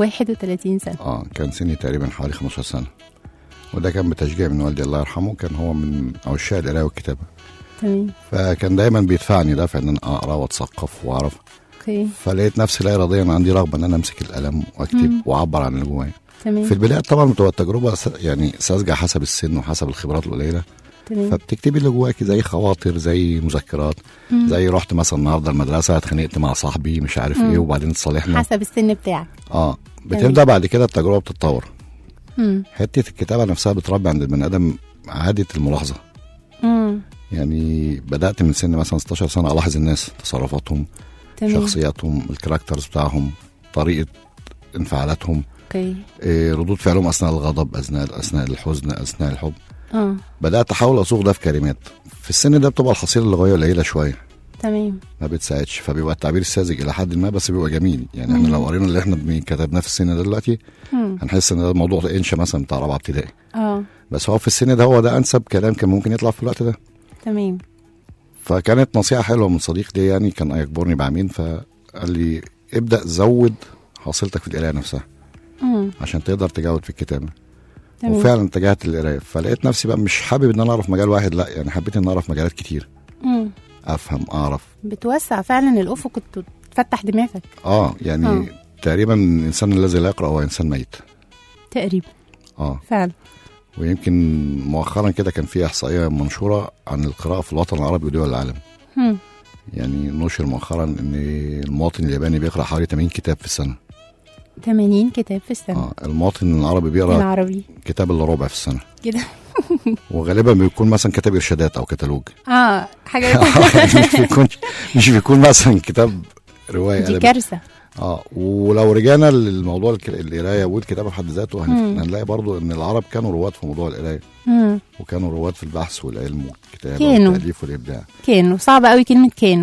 Speaker 7: 31 سنه
Speaker 15: اه كان سني تقريبا حوالي 15 سنه وده كان بتشجيع من والدي الله يرحمه كان هو من عشاق القرايه والكتابه
Speaker 7: تمام
Speaker 15: فكان دايما بيدفعني دافع ان انا اقرا واتثقف واعرف
Speaker 7: اوكي
Speaker 15: فلقيت نفسي لا اراديا عندي رغبه ان انا امسك القلم واكتب
Speaker 7: مم.
Speaker 15: واعبر عن اللي جوايا
Speaker 7: تمام
Speaker 15: في البدايه طبعا بتبقى التجربه س- يعني ساذجه حسب السن وحسب الخبرات القليله
Speaker 7: تمام
Speaker 15: فبتكتبي اللي جواكي زي خواطر زي مذكرات
Speaker 7: مم.
Speaker 15: زي رحت مثلا النهارده المدرسه اتخانقت مع صاحبي مش عارف
Speaker 7: مم.
Speaker 15: ايه وبعدين اتصالحنا
Speaker 7: حسب السن بتاعك
Speaker 15: اه بتبدا بعد كده التجربه بتتطور
Speaker 7: مم.
Speaker 15: حته الكتابه نفسها بتربي عند البني ادم عاده الملاحظه
Speaker 7: مم.
Speaker 15: يعني بدات من سن مثلا 16 سنه الاحظ الناس تصرفاتهم
Speaker 7: تمام
Speaker 15: شخصياتهم الكاركترز بتاعهم طريقه انفعالاتهم
Speaker 7: اوكي
Speaker 15: إيه ردود فعلهم اثناء الغضب اثناء اثناء الحزن اثناء الحب
Speaker 7: اه
Speaker 15: بدات احاول اصوغ ده في كلمات في السن ده بتبقى الحصيله اللغويه قليله شويه
Speaker 7: تمام
Speaker 15: ما بتساعدش فبيبقى التعبير الساذج الى حد ما بس بيبقى جميل يعني احنا
Speaker 7: مم.
Speaker 15: لو قرينا اللي احنا بن- كتبناه في السن ده دلوقتي
Speaker 7: مم.
Speaker 15: هنحس ان ده موضوع انشا مثلا بتاع رابعه ابتدائي
Speaker 7: اه
Speaker 15: بس هو في السن ده هو ده انسب كلام كان ممكن يطلع في الوقت ده
Speaker 7: تمام
Speaker 15: فكانت نصيحه حلوه من صديق لي يعني كان يكبرني بعامين فقال لي ابدا زود حصيلتك في القرايه نفسها
Speaker 7: مم.
Speaker 15: عشان تقدر تجود في الكتابه
Speaker 7: تمام.
Speaker 15: وفعلا اتجهت للقرايه فلقيت نفسي بقى مش حابب ان انا اعرف مجال واحد لا يعني حبيت ان اعرف مجالات كتير
Speaker 7: مم.
Speaker 15: افهم اعرف
Speaker 7: بتوسع فعلا الافق وتفتح دماغك
Speaker 15: اه يعني
Speaker 7: آه.
Speaker 15: تقريبا الانسان الذي لا يقرا هو انسان ميت
Speaker 7: تقريبا
Speaker 15: اه
Speaker 7: فعلا
Speaker 15: ويمكن مؤخرا كده كان في احصائيه منشوره عن القراءه في الوطن العربي ودول العالم
Speaker 7: مم.
Speaker 15: يعني نشر مؤخرا ان المواطن الياباني بيقرا حوالي 80 كتاب في السنه
Speaker 7: 80 كتاب في السنه
Speaker 15: اه المواطن العربي بيقرا
Speaker 7: العربي
Speaker 15: كتاب الا ربع في السنه
Speaker 7: كده
Speaker 15: وغالبا بيكون مثلا كتاب ارشادات او كتالوج
Speaker 7: اه حاجه
Speaker 15: مش بيكون مش بيكون مثلا كتاب روايه
Speaker 7: دي
Speaker 15: أدبي.
Speaker 7: كارثه
Speaker 15: اه ولو رجعنا للموضوع الك- القرايه والكتابه في حد ذاته هن-
Speaker 7: مم.
Speaker 15: هنلاقي برضو ان العرب كانوا رواد في موضوع القرايه
Speaker 7: مم.
Speaker 15: وكانوا رواد في البحث والعلم والكتابه
Speaker 7: كانوا.
Speaker 15: والتاليف والابداع
Speaker 7: كانوا صعب قوي كلمه كانوا
Speaker 15: اه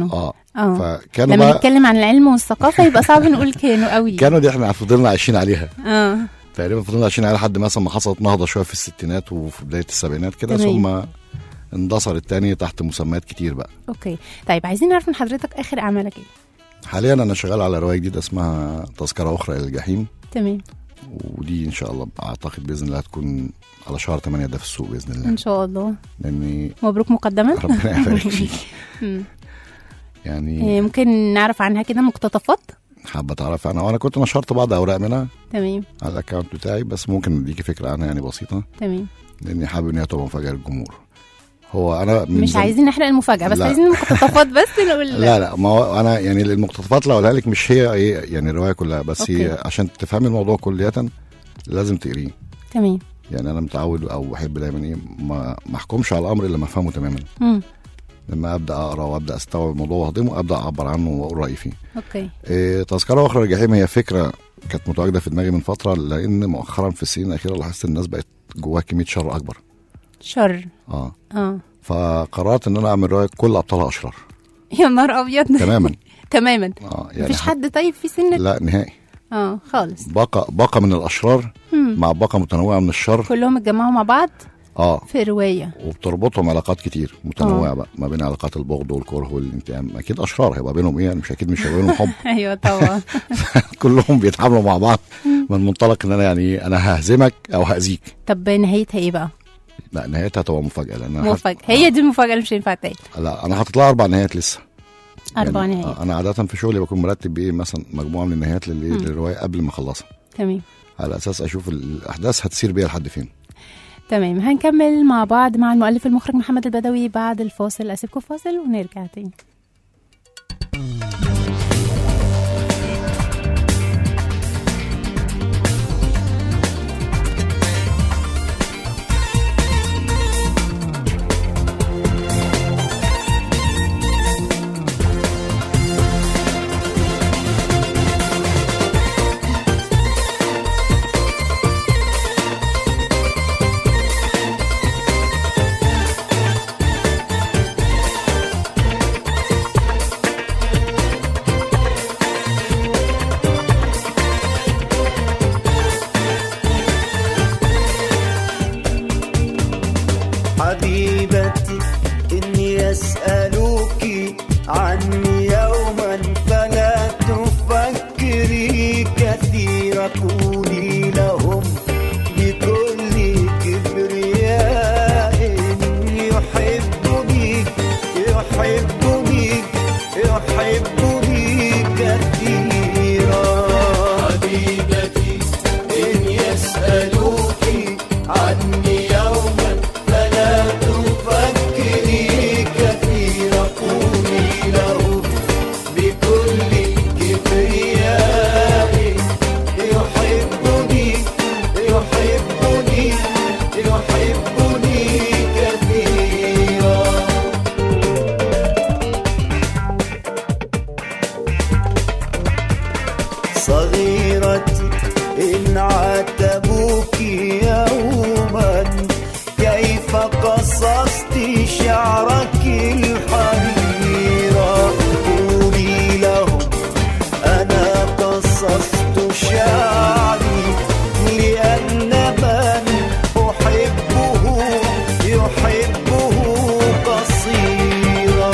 Speaker 7: اه
Speaker 15: فكانوا
Speaker 7: لما
Speaker 15: بقى
Speaker 7: نتكلم عن العلم والثقافه يبقى صعب نقول كانوا قوي
Speaker 15: كانوا دي احنا فضلنا عايشين عليها
Speaker 7: اه
Speaker 15: تقريبا فضلنا عايشين عليها لحد مثلا ما حصلت نهضه شويه في الستينات وفي بدايه السبعينات كده
Speaker 7: تمام.
Speaker 15: ثم اندثرت تاني تحت مسميات كتير بقى
Speaker 7: اوكي طيب عايزين نعرف من حضرتك اخر اعمالك ايه
Speaker 15: حاليا انا شغال على روايه جديده اسمها تذكره اخرى الى الجحيم
Speaker 7: تمام
Speaker 15: ودي ان شاء الله اعتقد باذن الله هتكون على شهر 8 ده في السوق باذن الله
Speaker 7: ان شاء الله
Speaker 15: لاني
Speaker 7: مبروك مقدما
Speaker 15: ربنا يبارك فيك
Speaker 7: مم.
Speaker 15: يعني
Speaker 7: إيه، ممكن نعرف عنها كده مقتطفات
Speaker 15: حابه تعرف عنها وانا كنت نشرت بعض اوراق منها
Speaker 7: تمام
Speaker 15: على الاكونت بتاعي بس ممكن اديكي فكره عنها يعني بسيطه
Speaker 7: تمام
Speaker 15: لاني حابب ان هي تبقى مفاجاه للجمهور هو انا من
Speaker 7: مش
Speaker 15: زم-
Speaker 7: عايزين نحرق المفاجاه بس
Speaker 15: لا.
Speaker 7: عايزين مقتطفات بس نقول
Speaker 15: لا لا ما هو انا يعني المقتطفات اللي اقولها لك مش هي ايه يعني الروايه كلها بس
Speaker 7: أوكي.
Speaker 15: هي عشان تفهمي الموضوع كليا لازم تقريه
Speaker 7: تمام
Speaker 15: يعني انا متعود او بحب دايما ايه ما ما احكمش على الامر الا لما افهمه تماما
Speaker 7: مم.
Speaker 15: لما ابدا اقرا وابدا استوعب الموضوع واهضمه ابدا اعبر عنه واقول رايي فيه
Speaker 7: اوكي
Speaker 15: إيه تذكره اخرى الجحيم هي فكره كانت متواجده في دماغي من فتره لان مؤخرا في السنين الاخيره لاحظت الناس بقت جواها كميه شر اكبر
Speaker 7: شر
Speaker 15: اه
Speaker 7: اه
Speaker 15: فقررت ان انا اعمل روايه كل ابطالها اشرار
Speaker 7: يا نهار ابيض
Speaker 15: تماما
Speaker 7: تماما
Speaker 15: اه يعني
Speaker 7: مفيش حد طيب في سنك
Speaker 15: لا نهائي
Speaker 7: اه خالص
Speaker 15: باقه باقه من الاشرار
Speaker 7: مم.
Speaker 15: مع باقه متنوعه من الشر
Speaker 7: كلهم اتجمعوا مع بعض
Speaker 15: اه
Speaker 7: في روايه
Speaker 15: وبتربطهم علاقات كتير متنوعه
Speaker 7: آه.
Speaker 15: بقى ما بين علاقات البغض والكره والانتقام اكيد اشرار هيبقى بينهم ايه يعني مش اكيد مش هيبقى بينهم حب
Speaker 7: ايوه طبعا
Speaker 15: كلهم بيتعاملوا مع بعض من منطلق ان انا يعني إيه، انا ههزمك او هاذيك
Speaker 7: طب نهايتها ايه بقى
Speaker 15: لا نهايتها هتبقى مفاجاه لان أنا
Speaker 7: مفاجاه هي دي المفاجاه اللي مش هينفع تاني
Speaker 15: حط... لا انا حاطط لها اربع نهايات لسه
Speaker 7: اربع
Speaker 15: يعني
Speaker 7: نهايات
Speaker 15: آه، انا عاده في شغلي بكون مرتب بايه مثلا مجموعه من النهايات لل-
Speaker 7: مم.
Speaker 15: للروايه قبل ما اخلصها
Speaker 7: تمام
Speaker 15: على اساس اشوف الاحداث هتسير بيها لحد فين
Speaker 7: تمام هنكمل مع بعض مع المؤلف المخرج محمد البدوي بعد الفاصل اسيبكم فاصل ونرجع تاني
Speaker 13: حبيبتي إني أسألك عني يوما فلا تفكري كثيرا قولي لهم بكل كبرياء يحبني يحبني يحبني كثيرا حبيبتي إن يسألوك عني يوما فلا تفكري كثيرا قولي له بكل كبرياء يحبني يحبني يحبني كثيرا صغيرتي إن عاتبوك يوما كيف قصصت شعرك الحرير قولي لهم أنا قصصت شعري لأن من أحبه يحبه قصيرا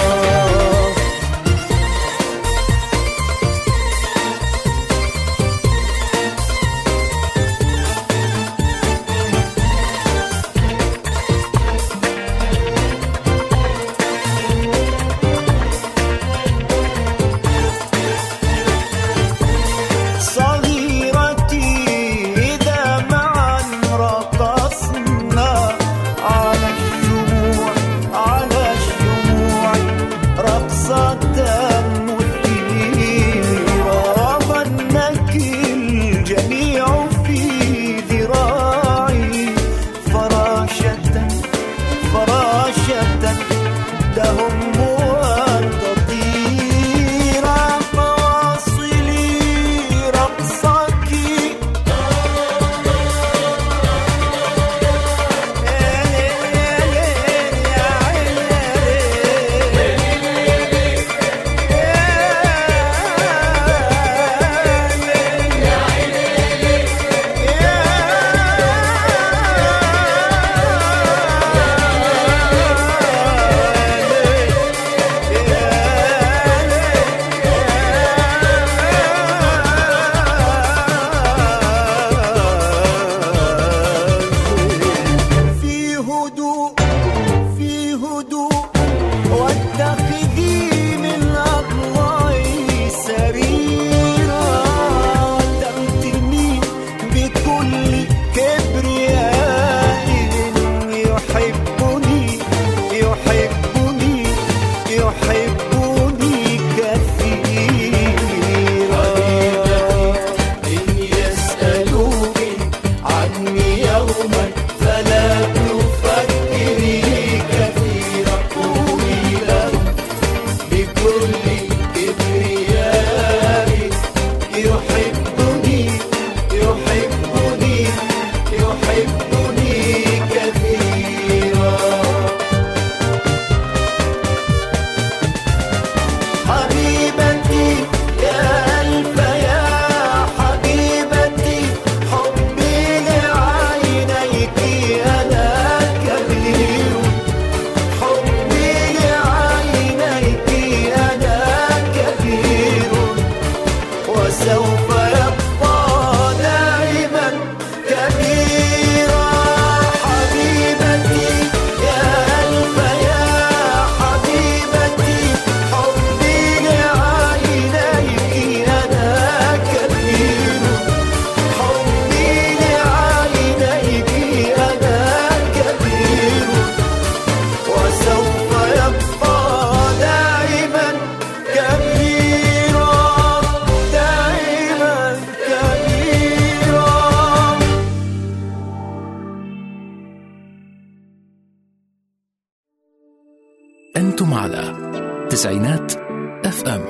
Speaker 1: على تسعينات اف ام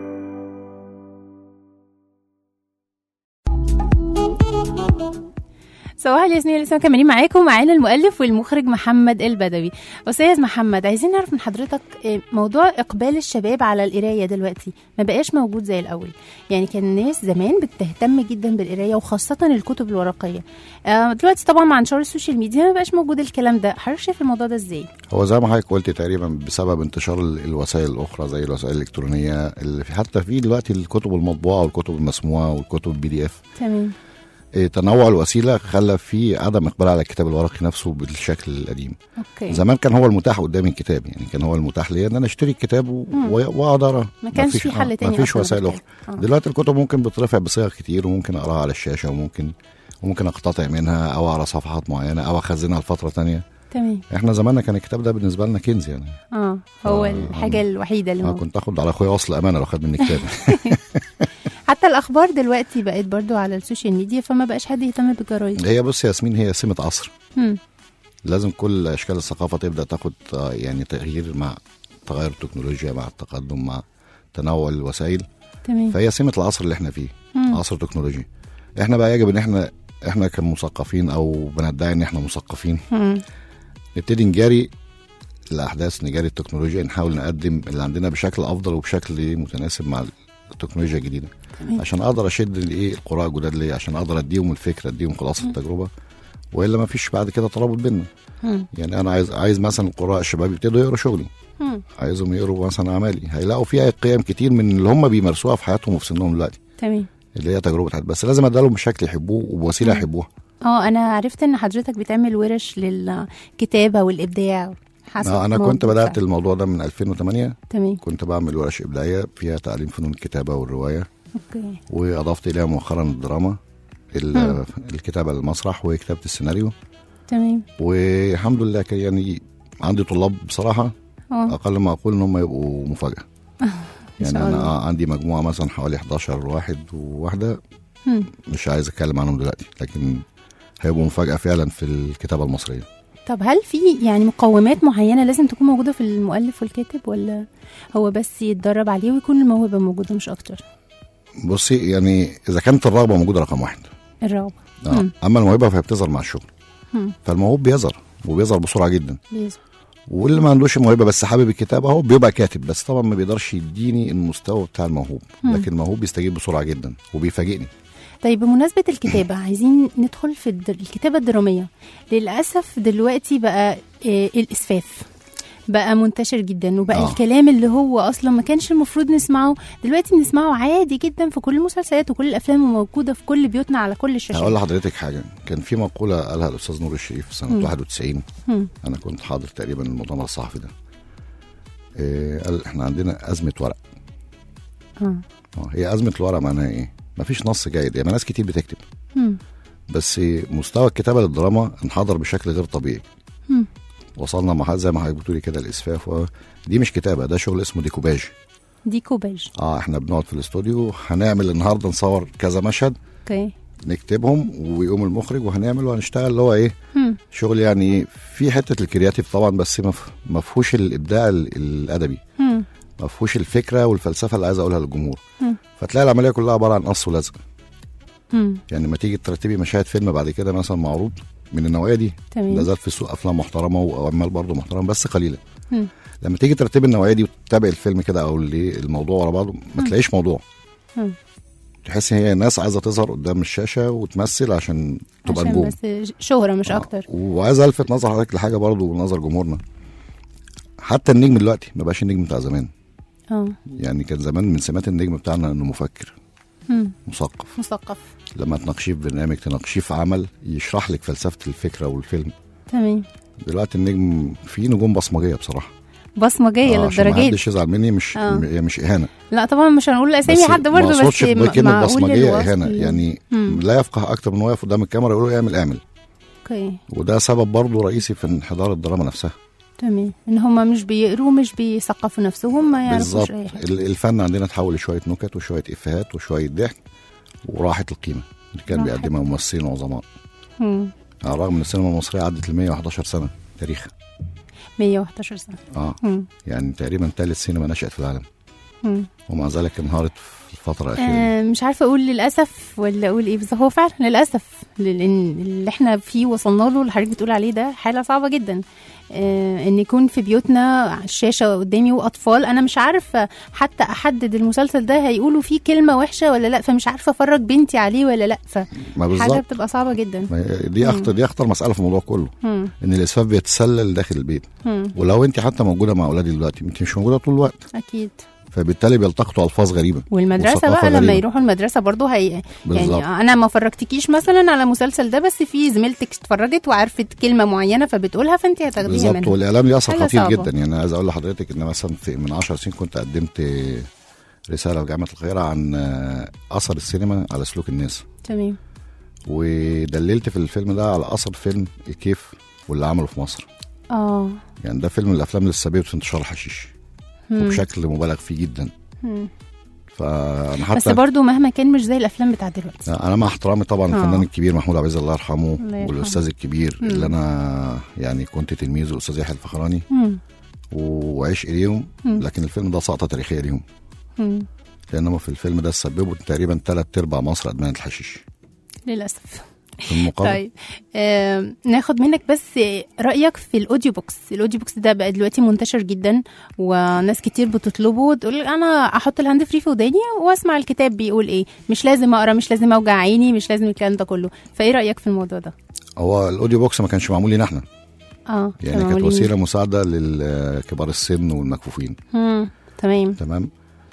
Speaker 7: صباح الياسمين لسه مكملين معاكم معانا المؤلف والمخرج محمد البدوي استاذ محمد عايزين نعرف من حضرتك إيه، موضوع اقبال الشباب على القرايه دلوقتي ما بقاش موجود زي الاول يعني كان الناس زمان بتهتم جدا بالقرايه وخاصه الكتب الورقيه آه، دلوقتي طبعا مع انتشار السوشيال ميديا ما بقاش موجود الكلام ده حضرتك شايف الموضوع ده ازاي
Speaker 15: هو زي ما حضرتك قلت تقريبا بسبب انتشار ال- الوسائل الاخرى زي الوسائل الالكترونيه اللي في حتى في دلوقتي الكتب المطبوعه والكتب المسموعه والكتب البي دي اف
Speaker 7: تمام
Speaker 15: إيه، تنوع الوسيله خلى في عدم اقبال على الكتاب الورقي نفسه بالشكل القديم
Speaker 7: اوكي
Speaker 15: زمان كان هو المتاح قدامي الكتاب يعني كان هو المتاح ليا ان انا اشتري الكتاب و-
Speaker 7: مم.
Speaker 15: و- واقعد اقراه
Speaker 7: ما كانش
Speaker 15: مفيش-
Speaker 7: في حل
Speaker 15: آه،
Speaker 7: تاني
Speaker 15: مفيش
Speaker 7: أصلاً
Speaker 15: وسائل
Speaker 7: بالكتاب.
Speaker 15: اخرى
Speaker 7: آه.
Speaker 15: دلوقتي الكتب ممكن بترفع بصيغ كتير وممكن اقراها على الشاشه وممكن وممكن اقتطع منها او اقرا صفحات معينه او اخزنها لفتره تانية
Speaker 7: تمام
Speaker 15: احنا زماننا كان الكتاب ده بالنسبه لنا كنز يعني
Speaker 7: اه هو الحاجه الوحيده اللي
Speaker 15: اه
Speaker 7: موجودة.
Speaker 15: كنت اخد على اخويا وصل امانه لو خد مني كتاب
Speaker 7: حتى الاخبار دلوقتي بقت برضو على السوشيال ميديا فما بقاش حد يهتم بالجرايد
Speaker 15: هي بص يا ياسمين هي سمه عصر
Speaker 7: مم.
Speaker 15: لازم كل اشكال الثقافه تبدا تاخد آه، يعني تغيير مع تغير التكنولوجيا مع التقدم مع تنوع الوسائل
Speaker 7: تمام
Speaker 15: فهي سمه العصر اللي احنا فيه
Speaker 7: مم.
Speaker 15: عصر تكنولوجي احنا بقى يجب ان احنا احنا كمثقفين او بندعي ان احنا مثقفين
Speaker 7: مم.
Speaker 15: نبتدي نجاري الاحداث نجاري التكنولوجيا نحاول نقدم اللي عندنا بشكل افضل وبشكل متناسب مع التكنولوجيا الجديده
Speaker 7: تمام.
Speaker 15: عشان اقدر اشد الايه القراء الجداد ليا عشان اقدر اديهم الفكره اديهم خلاصه التجربه والا ما فيش بعد كده ترابط بيننا
Speaker 7: مم.
Speaker 15: يعني انا عايز عايز مثلا القراء الشباب يبتدوا يقروا شغلي
Speaker 7: مم.
Speaker 15: عايزهم يقروا مثلا اعمالي هيلاقوا فيها قيم كتير من اللي هم بيمارسوها في حياتهم وفي سنهم دلوقتي
Speaker 7: تمام
Speaker 15: اللي هي تجربه حياتي بس لازم اديها لهم بشكل يحبوه وبوسيله
Speaker 7: مم.
Speaker 15: يحبوها
Speaker 7: اه انا عرفت ان حضرتك بتعمل ورش للكتابه والابداع حسب
Speaker 15: آه، انا
Speaker 7: موضوع
Speaker 15: كنت بدات
Speaker 7: فعلا.
Speaker 15: الموضوع ده من 2008
Speaker 7: تمام
Speaker 15: كنت بعمل ورش ابداعيه فيها تعليم فنون الكتابه والروايه
Speaker 7: اوكي
Speaker 15: واضفت اليها مؤخرا الدراما ال-
Speaker 7: مم.
Speaker 15: الكتابه المسرح وكتابه السيناريو
Speaker 7: تمام
Speaker 15: والحمد لله كان يعني عندي طلاب بصراحه
Speaker 7: اه
Speaker 15: اقل ما اقول ان هم يبقوا مفاجاه يعني
Speaker 7: شاء
Speaker 15: انا
Speaker 7: الله.
Speaker 15: آه عندي مجموعه مثلا حوالي 11 واحد وواحده
Speaker 7: مم.
Speaker 15: مش عايز اتكلم عنهم دلوقتي لكن هيبقوا مفاجاه فعلا في الكتابه المصريه
Speaker 7: طب هل في يعني مقومات معينه لازم تكون موجوده في المؤلف والكاتب ولا هو بس يتدرب عليه ويكون الموهبه موجوده مش اكتر
Speaker 15: بصي يعني اذا كانت الرغبه موجوده رقم واحد
Speaker 7: الرغبه
Speaker 15: آه.
Speaker 7: مم.
Speaker 15: اما الموهبه فهي بتظهر مع الشغل
Speaker 7: مم.
Speaker 15: فالموهوب بيظهر وبيظهر بسرعه جدا
Speaker 7: بيظهر.
Speaker 15: واللي ما عندوش موهبه بس حابب الكتابه اهو بيبقى كاتب بس طبعا ما بيقدرش يديني المستوى بتاع الموهوب
Speaker 7: مم.
Speaker 15: لكن الموهوب بيستجيب بسرعه جدا وبيفاجئني
Speaker 7: طيب بمناسبة الكتابة عايزين ندخل في الدر... الكتابة الدرامية للأسف دلوقتي بقى آه الإسفاف بقى منتشر جدا وبقى
Speaker 15: آه.
Speaker 7: آه. الكلام اللي هو أصلا ما كانش المفروض نسمعه دلوقتي بنسمعه عادي جدا في كل المسلسلات وكل الأفلام وموجودة في كل بيوتنا على كل الشاشات
Speaker 15: هقول لحضرتك حاجه كان في مقوله قالها الاستاذ نور الشريف في سنه
Speaker 7: مم.
Speaker 15: 91
Speaker 7: مم.
Speaker 15: انا كنت حاضر تقريبا المؤتمر الصحفي ده إيه قال احنا عندنا ازمه ورق
Speaker 7: آه.
Speaker 15: اه هي ازمه الورق معناها ايه مفيش نص جيد يعني ناس كتير بتكتب
Speaker 7: مم.
Speaker 15: بس مستوى الكتابه للدراما انحدر بشكل غير طبيعي
Speaker 7: مم.
Speaker 15: وصلنا مع زي ما حضرتك بتقولي كده الاسفاف و... دي مش كتابه ده شغل اسمه ديكوباج
Speaker 7: دي كوباج
Speaker 15: اه احنا بنقعد في الاستوديو هنعمل النهارده نصور كذا مشهد
Speaker 7: اوكي
Speaker 15: نكتبهم ويقوم المخرج وهنعمل وهنشتغل اللي هو ايه
Speaker 7: مم.
Speaker 15: شغل يعني ايه في حته الكرياتيف طبعا بس ما ف- ما فيهوش الابداع ال- الادبي
Speaker 7: مم.
Speaker 15: ما فيهوش الفكره والفلسفه اللي عايز اقولها للجمهور
Speaker 7: مم.
Speaker 15: فتلاقي العمليه كلها عباره عن قص ولزق
Speaker 7: مم.
Speaker 15: يعني ما تيجي ترتبي مشاهد فيلم بعد كده مثلا معروض من النوعيه دي
Speaker 7: تمام.
Speaker 15: لا زال في السوق افلام محترمه واعمال برضه محترمه بس قليله
Speaker 7: مم.
Speaker 15: لما تيجي ترتبي النوعيه دي وتتابع الفيلم كده او اللي- الموضوع ورا بعضه ما
Speaker 7: مم.
Speaker 15: تلاقيش موضوع
Speaker 7: مم.
Speaker 15: تحس هي ناس عايزه تظهر قدام الشاشه وتمثل عشان تبقى
Speaker 7: عشان
Speaker 15: نجوم
Speaker 7: بس شهرة مش أكتر
Speaker 15: وعايز الفت نظر حضرتك لحاجه برضه ونظر جمهورنا حتى النجم دلوقتي ما بقاش النجم بتاع زمان
Speaker 7: اه
Speaker 15: يعني كان زمان من سمات النجم بتاعنا انه مفكر
Speaker 7: مم.
Speaker 15: مثقف
Speaker 7: مثقف
Speaker 15: لما تناقشيه في برنامج تناقشيه في عمل يشرح لك فلسفه الفكره والفيلم
Speaker 7: تمام
Speaker 15: دلوقتي النجم في نجوم بصمجيه بصراحه
Speaker 7: بصمجية
Speaker 15: آه، عشان
Speaker 7: للدرجة
Speaker 15: ما
Speaker 7: دي
Speaker 15: حدش يزعل مني مش
Speaker 7: آه.
Speaker 15: م- هي مش اهانه
Speaker 7: لا طبعا مش هنقول اسامي
Speaker 15: بس
Speaker 7: حد
Speaker 15: ما
Speaker 7: برضه بس
Speaker 15: اقصدش بكلمه
Speaker 7: معقول
Speaker 15: بصمجيه
Speaker 7: الوصف
Speaker 15: اهانه
Speaker 7: ال-
Speaker 15: يعني
Speaker 7: مم.
Speaker 15: لا يفقه اكتر من هو يقف قدام الكاميرا يقول له اعمل اعمل
Speaker 7: اوكي
Speaker 15: وده سبب برضه رئيسي في انحدار الدراما نفسها
Speaker 7: تمام ان هم مش بيقروا مش بيثقفوا نفسهم ما
Speaker 15: بالظبط
Speaker 7: يعرفوش اي حاجه
Speaker 15: ال- الفن عندنا اتحول لشويه نكت وشويه افيهات وشويه ضحك وراحت القيمه اللي كان
Speaker 7: راحت.
Speaker 15: بيقدمها ممثلين عظماء
Speaker 7: مم.
Speaker 15: على الرغم ان السينما المصريه عدت ل 111 سنه تاريخ
Speaker 7: 111 سنه
Speaker 15: اه
Speaker 7: مم.
Speaker 15: يعني تقريبا ثالث سينما نشأت في العالم
Speaker 7: مم.
Speaker 15: ومع ذلك انهارت في الفترة الأخيرة
Speaker 7: آه مش عارفه اقول للاسف ولا اقول ايه بس هو فعلا للاسف لان اللي احنا فيه وصلنا له اللي حضرتك بتقول عليه ده حاله صعبه جدا آه ان يكون في بيوتنا الشاشه قدامي واطفال انا مش عارفه حتى احدد المسلسل ده هيقولوا فيه كلمه وحشه ولا لا فمش عارفه افرج بنتي عليه ولا لا
Speaker 15: ما
Speaker 7: فحاجه
Speaker 15: بالظبط
Speaker 7: بتبقى صعبه جدا
Speaker 15: ما هي دي اخطر دي اخطر مسألة في الموضوع كله
Speaker 7: مم.
Speaker 15: ان الاسفاف بيتسلل داخل البيت
Speaker 7: مم.
Speaker 15: ولو انت حتى موجودة مع اولادي دلوقتي انت مش موجودة طول الوقت
Speaker 7: اكيد
Speaker 15: فبالتالي بيلتقطوا الفاظ غريبة
Speaker 7: والمدرسه
Speaker 15: وثقافة
Speaker 7: بقى لما
Speaker 15: غريبة.
Speaker 7: يروحوا المدرسه برضو هي
Speaker 15: بالظبط.
Speaker 7: يعني انا ما فرجتكيش مثلا على المسلسل ده بس في زميلتك اتفرجت وعرفت كلمه معينه فبتقولها فانت هتاخديها
Speaker 15: بالظبط
Speaker 7: منها
Speaker 15: والاعلام ليه اثر
Speaker 7: حاجة
Speaker 15: خطير
Speaker 7: صعبة.
Speaker 15: جدا يعني عايز اقول لحضرتك ان مثلا في من 10 سنين كنت قدمت رساله في جامعه القاهره عن اثر السينما على سلوك الناس
Speaker 7: تمام
Speaker 15: ودللت في الفيلم ده على اثر فيلم الكيف واللي عمله في مصر
Speaker 7: اه
Speaker 15: يعني ده فيلم من الافلام اللي السببت في انتشار الحشيش
Speaker 7: مم.
Speaker 15: وبشكل مبالغ فيه جدا
Speaker 7: مم.
Speaker 15: فانا حتى
Speaker 7: بس برضو مهما كان مش زي الافلام بتاع دلوقتي
Speaker 15: انا مع احترامي طبعا
Speaker 7: آه.
Speaker 15: الفنان الكبير محمود عبد العزيز الله يرحمه
Speaker 7: الله يرحمه.
Speaker 15: والاستاذ الكبير
Speaker 7: مم.
Speaker 15: اللي انا يعني كنت تلميذه الاستاذ يحيى الفخراني
Speaker 7: مم.
Speaker 15: وعشق ليهم
Speaker 7: مم.
Speaker 15: لكن الفيلم ده سقطه تاريخيه ليهم
Speaker 7: مم.
Speaker 15: لانهم في الفيلم ده سببوا تقريبا ثلاث ارباع مصر ادمنت الحشيش
Speaker 7: للاسف
Speaker 15: في المقابل
Speaker 7: طيب آه ناخد منك بس رايك في الاوديو بوكس الاوديو بوكس ده بقى دلوقتي منتشر جدا وناس كتير بتطلبه تقول انا احط الهاند فري في وداني واسمع الكتاب بيقول ايه مش لازم اقرا مش لازم اوجع عيني مش لازم الكلام ده كله فايه رايك في الموضوع ده
Speaker 15: هو الاوديو بوكس ما كانش معمول لينا احنا
Speaker 7: اه
Speaker 15: يعني كانت
Speaker 7: معمولين.
Speaker 15: وسيله مساعده لكبار السن والمكفوفين
Speaker 7: مم. تمام
Speaker 15: تمام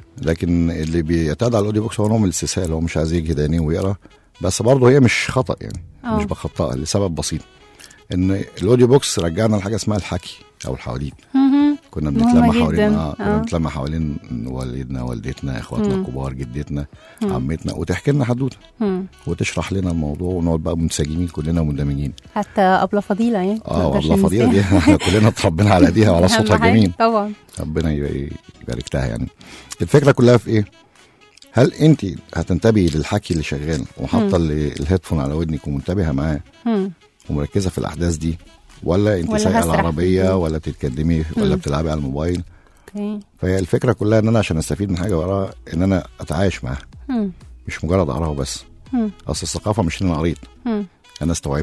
Speaker 15: لكن اللي بيعتاد على الاوديو بوكس هو نوع من الاستسهال هو مش عايز يجهد عينيه ويقرا بس برضه هي مش خطا يعني
Speaker 7: آه.
Speaker 15: مش بخطئها لسبب بسيط ان الاوديو بوكس رجعنا لحاجه اسمها الحكي او الحواديت
Speaker 7: مهم.
Speaker 15: كنا
Speaker 7: مهمة
Speaker 15: بنتلم
Speaker 7: جداً.
Speaker 15: حوالين اه كنا
Speaker 7: آه.
Speaker 15: بنتلم حوالين والدنا والدتنا اخواتنا
Speaker 7: مم.
Speaker 15: الكبار جدتنا
Speaker 7: مم.
Speaker 15: عمتنا وتحكي لنا حدوته
Speaker 7: مم.
Speaker 15: وتشرح لنا الموضوع ونقعد بقى منسجمين كلنا ومندمجين
Speaker 7: حتى ابله فضيله يعني
Speaker 15: اه
Speaker 7: مقدرش
Speaker 15: والله فضيله دي
Speaker 7: ننساها.
Speaker 15: احنا كلنا اتربينا على ايديها وعلى
Speaker 7: أهم
Speaker 15: صوتها
Speaker 7: حاجة.
Speaker 15: الجميل
Speaker 7: طبعا
Speaker 15: ربنا يبقى- يبارك لها يعني الفكره كلها في ايه؟ هل انت هتنتبهي للحكي اللي شغال وحاطه
Speaker 7: مم.
Speaker 15: ال- الهيدفون على ودنك ومنتبهه معاه
Speaker 7: مم.
Speaker 15: ومركزه في الاحداث دي ولا انت
Speaker 7: ولا
Speaker 15: سايقه
Speaker 7: هسرح.
Speaker 15: العربيه
Speaker 7: مم.
Speaker 15: ولا بتتكلمي ولا
Speaker 7: مم.
Speaker 15: بتلعبي على الموبايل
Speaker 7: اوكي
Speaker 15: فهي الفكره كلها ان انا عشان استفيد من حاجه وراها ان انا اتعايش معاها
Speaker 7: مم.
Speaker 15: مش مجرد اقراها وبس
Speaker 7: مم.
Speaker 15: اصل الثقافه مش ان انا قريت
Speaker 7: مم.
Speaker 15: انا استوعبت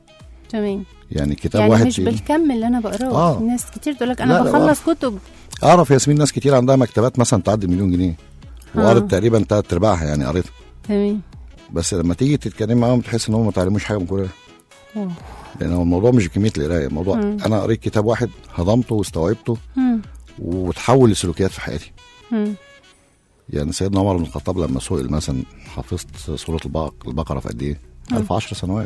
Speaker 7: تمام
Speaker 15: يعني كتاب
Speaker 7: يعني
Speaker 15: واحد
Speaker 7: مش
Speaker 15: في-
Speaker 7: بالكم اللي انا بقراه
Speaker 15: آه.
Speaker 7: في ناس كتير تقول لك
Speaker 15: لا،
Speaker 7: انا
Speaker 15: لا،
Speaker 7: بخلص كتب
Speaker 15: اعرف ياسمين ناس كتير عندها مكتبات مثلا تعدي مليون جنيه
Speaker 7: آه.
Speaker 15: وقرت تقريبا تلات ارباعها يعني قريتها
Speaker 7: تمام
Speaker 15: بس لما تيجي تتكلم معاهم تحس ان هم ما تعلموش حاجه من كل ده
Speaker 7: واو.
Speaker 15: لان هو الموضوع مش كميه القرايه الموضوع
Speaker 7: مم.
Speaker 15: انا قريت كتاب واحد هضمته واستوعبته
Speaker 7: مم.
Speaker 15: وتحول لسلوكيات في حياتي
Speaker 7: مم.
Speaker 15: يعني سيدنا عمر بن الخطاب لما سئل مثلا حفظت سوره البق- البقره في قد ايه؟
Speaker 7: مم.
Speaker 15: قال في 10 سنوات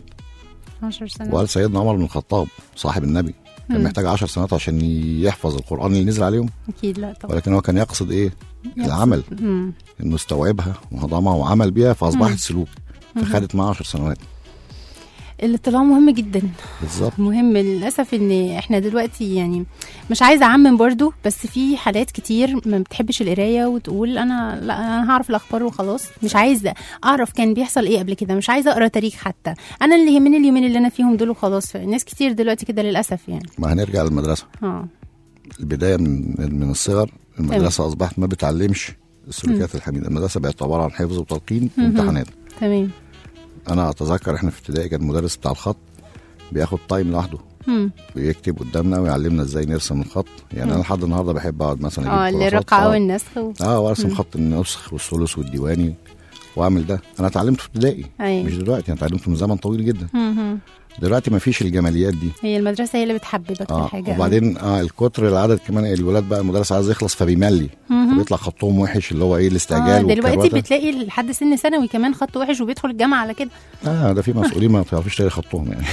Speaker 7: 10 سنة
Speaker 15: وقال سيدنا عمر بن الخطاب صاحب النبي كان
Speaker 7: مم.
Speaker 15: محتاج 10 سنوات عشان يحفظ القران اللي نزل عليهم
Speaker 7: اكيد لا طبعا
Speaker 15: ولكن هو كان يقصد ايه؟
Speaker 7: يقصد-
Speaker 15: العمل
Speaker 7: مم.
Speaker 15: انه استوعبها وهضمها وعمل بيها فاصبحت
Speaker 7: مم.
Speaker 15: سلوك
Speaker 7: مم.
Speaker 15: فخدت معاه 10 سنوات
Speaker 7: الاطلاع مهم جدا
Speaker 15: بالظبط
Speaker 7: مهم للاسف ان احنا دلوقتي يعني مش عايزه اعمم برضو بس في حالات كتير ما بتحبش القرايه وتقول انا لا انا هعرف الاخبار وخلاص مش عايزه اعرف كان بيحصل ايه قبل كده مش عايزه اقرا تاريخ حتى انا اللي يهمني اليومين اللي انا فيهم دول وخلاص ناس كتير دلوقتي كده للاسف يعني
Speaker 15: ما هنرجع للمدرسه
Speaker 7: اه
Speaker 15: البدايه من من الصغر المدرسه اصبحت ما بتعلمش السلوكيات الحميده المدرسه بقت عباره عن حفظ وتلقين
Speaker 7: مهم.
Speaker 15: وامتحانات
Speaker 7: تمام
Speaker 15: انا اتذكر احنا في ابتدائي كان المدرس بتاع الخط بياخد تايم لوحده
Speaker 7: مم.
Speaker 15: ويكتب قدامنا ويعلمنا ازاي نرسم الخط يعني
Speaker 7: مم.
Speaker 15: انا لحد النهارده بحب اقعد مثلا
Speaker 7: اه
Speaker 15: اجيب
Speaker 7: اللي
Speaker 15: كراسات
Speaker 7: الرقعه
Speaker 15: وأقعد-
Speaker 7: والنسخ و...
Speaker 15: اه وارسم
Speaker 7: مم.
Speaker 15: خط النسخ والثلث والديواني واعمل ده انا اتعلمته في ابتدائي
Speaker 7: أيوة.
Speaker 15: مش دلوقتي انا اتعلمته من زمن طويل جدا
Speaker 7: مهم.
Speaker 15: دلوقتي ما فيش الجماليات دي
Speaker 7: هي المدرسه هي اللي بتحببك في
Speaker 15: اه
Speaker 7: الحاجه
Speaker 15: وبعدين اه الكتر العدد كمان الولاد بقى المدرس عايز يخلص فبيملي
Speaker 7: مهم.
Speaker 15: بيطلع خطهم وحش اللي هو ايه
Speaker 7: اه
Speaker 15: الاستعجال
Speaker 7: دلوقتي
Speaker 15: والكروته
Speaker 7: بتلاقي لحد سن ثانوي كمان خط وحش وبيدخل الجامعه على كده
Speaker 15: اه ده في مسؤولين ما تعرفيش تلاقي خطهم يعني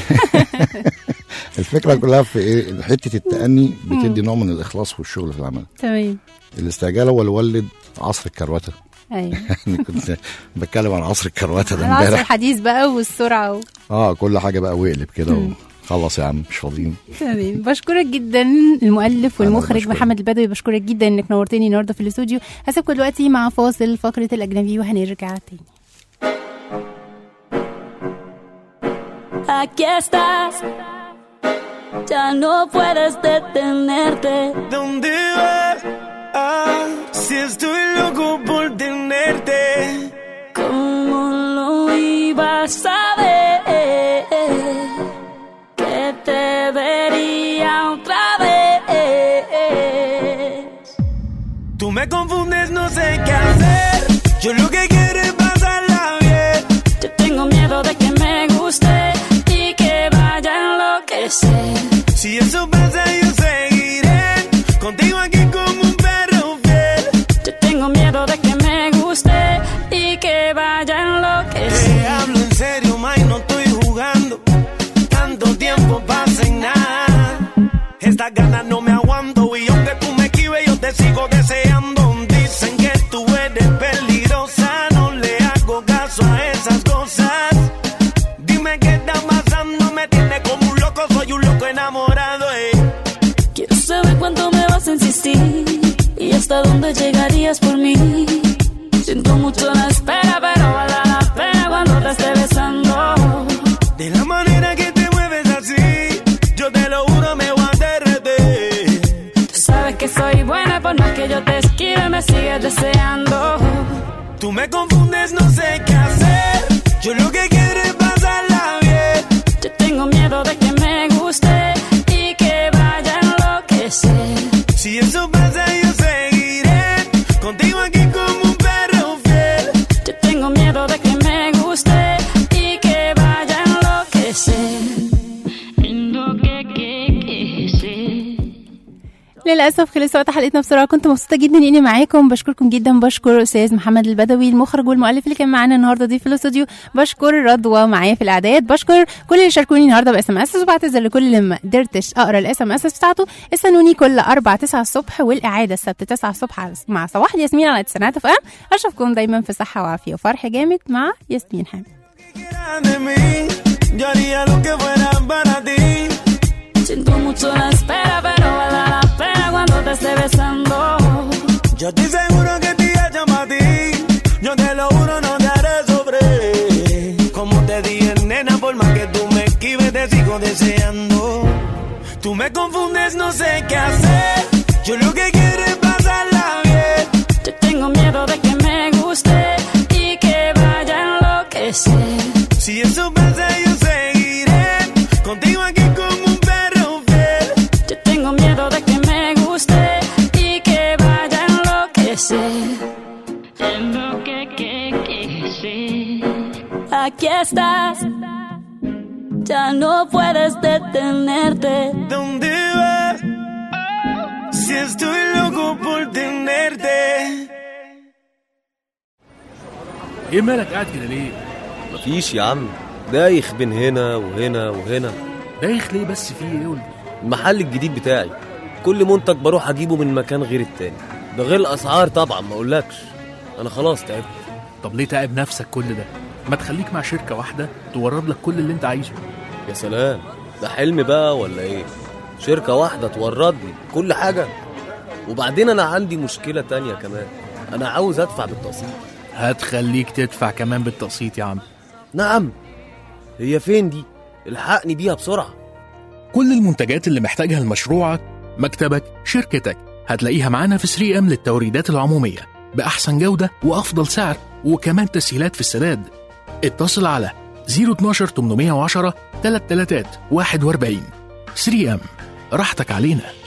Speaker 15: الفكره كلها في ايه حته التأني بتدي نوع من الاخلاص والشغل في العمل
Speaker 7: تمام
Speaker 15: الاستعجال هو اللي ولد عصر الكروته
Speaker 7: ايوه
Speaker 15: يعني كنت بتكلم عن عصر الكروته ده
Speaker 7: العصر
Speaker 15: امبارح
Speaker 7: الحديث بقى والسرعه و...
Speaker 15: اه كل حاجه بقى واقلب كده
Speaker 7: مم.
Speaker 15: خلص يا عم مش فاضيين
Speaker 7: تمام بشكرك جدا المؤلف والمخرج
Speaker 15: بشكرك.
Speaker 7: محمد البدوي بشكرك جدا انك نورتني النهارده في الاستوديو هسيبكم دلوقتي مع فاصل فقره الاجنبي وهنرجع تاني
Speaker 10: Aquí estás, Ya no puedes detenerte.
Speaker 8: ¿Dónde vas? Ah, si estoy loco por tenerte.
Speaker 10: ¿Cómo lo ibas a ver? Que te vería otra vez.
Speaker 8: Tú me confundes, no sé qué hacer. Yo lo que quiero es pasarla bien.
Speaker 10: Yo tengo miedo de que me guste y que vaya a enloquecer.
Speaker 8: Si eso pasa, yo seguiré contigo aquí como un perro fiel.
Speaker 10: Yo tengo miedo de que me guste y que vaya a
Speaker 8: Te
Speaker 10: enloquecer.
Speaker 8: hablo en serio, May, no estoy jugando. Tanto tiempo pasa en nada. Estas ganas no me aguanto y aunque tú me esquives, yo te sigo deseando. Dicen que tú eres peligrosa, no le hago caso a esas cosas. Dime qué está pasando, me tiene como un loco, soy un loco enamorado. Eh.
Speaker 10: Quiero saber cuánto me vas a insistir y hasta dónde llegarías por mí. Siento mucho la espera, pero vale la pena cuando te esté besando.
Speaker 8: De la manera que te mueves así, yo te lo juro, me voy a derretir.
Speaker 10: Tú sabes que soy buena, por más que yo te esquive, me sigues deseando.
Speaker 8: Tú me confundes, no sé qué hacer. Yo lo que quiero es pasarla bien.
Speaker 10: Yo tengo miedo de que me guste y que vaya a enloquecer.
Speaker 8: Si eso pasa, yo seguiré contigo aquí como un perro fiel.
Speaker 10: Yo tengo miedo de que me guste y que vaya a enloquecer.
Speaker 7: للاسف خلص وقت حلقتنا بسرعه كنت مبسوطه جدا اني معاكم بشكركم جدا بشكر استاذ محمد البدوي المخرج والمؤلف اللي كان معانا النهارده دي في الاستوديو بشكر رضوى معايا في الاعداد بشكر كل اللي شاركوني النهارده باس ام اس وبعتذر لكل اللي ما قدرتش اقرا الاس ام اس بتاعته استنوني كل 4 9 الصبح والاعاده السبت 9 الصبح على- مع صباح الياسمين على تسعينات اف ام اشوفكم دايما في صحه وعافيه وفرح جامد مع ياسمين حامد
Speaker 8: de mí, yo haría lo que fuera para ti.
Speaker 10: Siento mucho la espera, pero vale la pena cuando te esté besando.
Speaker 8: Yo estoy seguro que te llama a ti. Yo te lo juro, no te haré sobre. Como te dije, nena, por más que tú me esquives, te sigo deseando. Tú me confundes, no sé qué hacer. Yo lo que quiero es pasarla bien.
Speaker 10: Yo tengo miedo de que me guste y que vaya a enloquecer.
Speaker 8: Si eso pasa, yo seguiré contigo aquí como un perro fiel.
Speaker 10: Yo tengo miedo de que me guste y que vaya a enloquecer. Aquí estás, ya no puedes detenerte.
Speaker 8: ¿Dónde vas? Si estoy loco por tenerte.
Speaker 2: ايه مالك قاعد كده ليه؟
Speaker 3: مفيش يا عم دايخ بين هنا وهنا وهنا
Speaker 2: دايخ ليه بس في ايه قول
Speaker 3: المحل الجديد بتاعي كل منتج بروح اجيبه من مكان غير التاني ده غير الاسعار طبعا ما اقولكش انا خلاص تعبت
Speaker 2: طب ليه تعب نفسك كل ده؟ ما تخليك مع شركة واحدة تورد لك كل اللي انت عايزه
Speaker 3: يا سلام ده حلم بقى ولا ايه شركة واحدة توردني كل حاجة وبعدين انا عندي مشكلة تانية كمان انا عاوز ادفع بالتقسيط
Speaker 2: هتخليك تدفع كمان بالتقسيط يا عم
Speaker 3: نعم هي فين دي الحقني بيها بسرعة
Speaker 1: كل المنتجات اللي محتاجها لمشروعك مكتبك شركتك هتلاقيها معانا في 3 ام للتوريدات العمومية بأحسن جودة وأفضل سعر وكمان تسهيلات في السداد اتصل على 012 810 333 41 3 ام راحتك علينا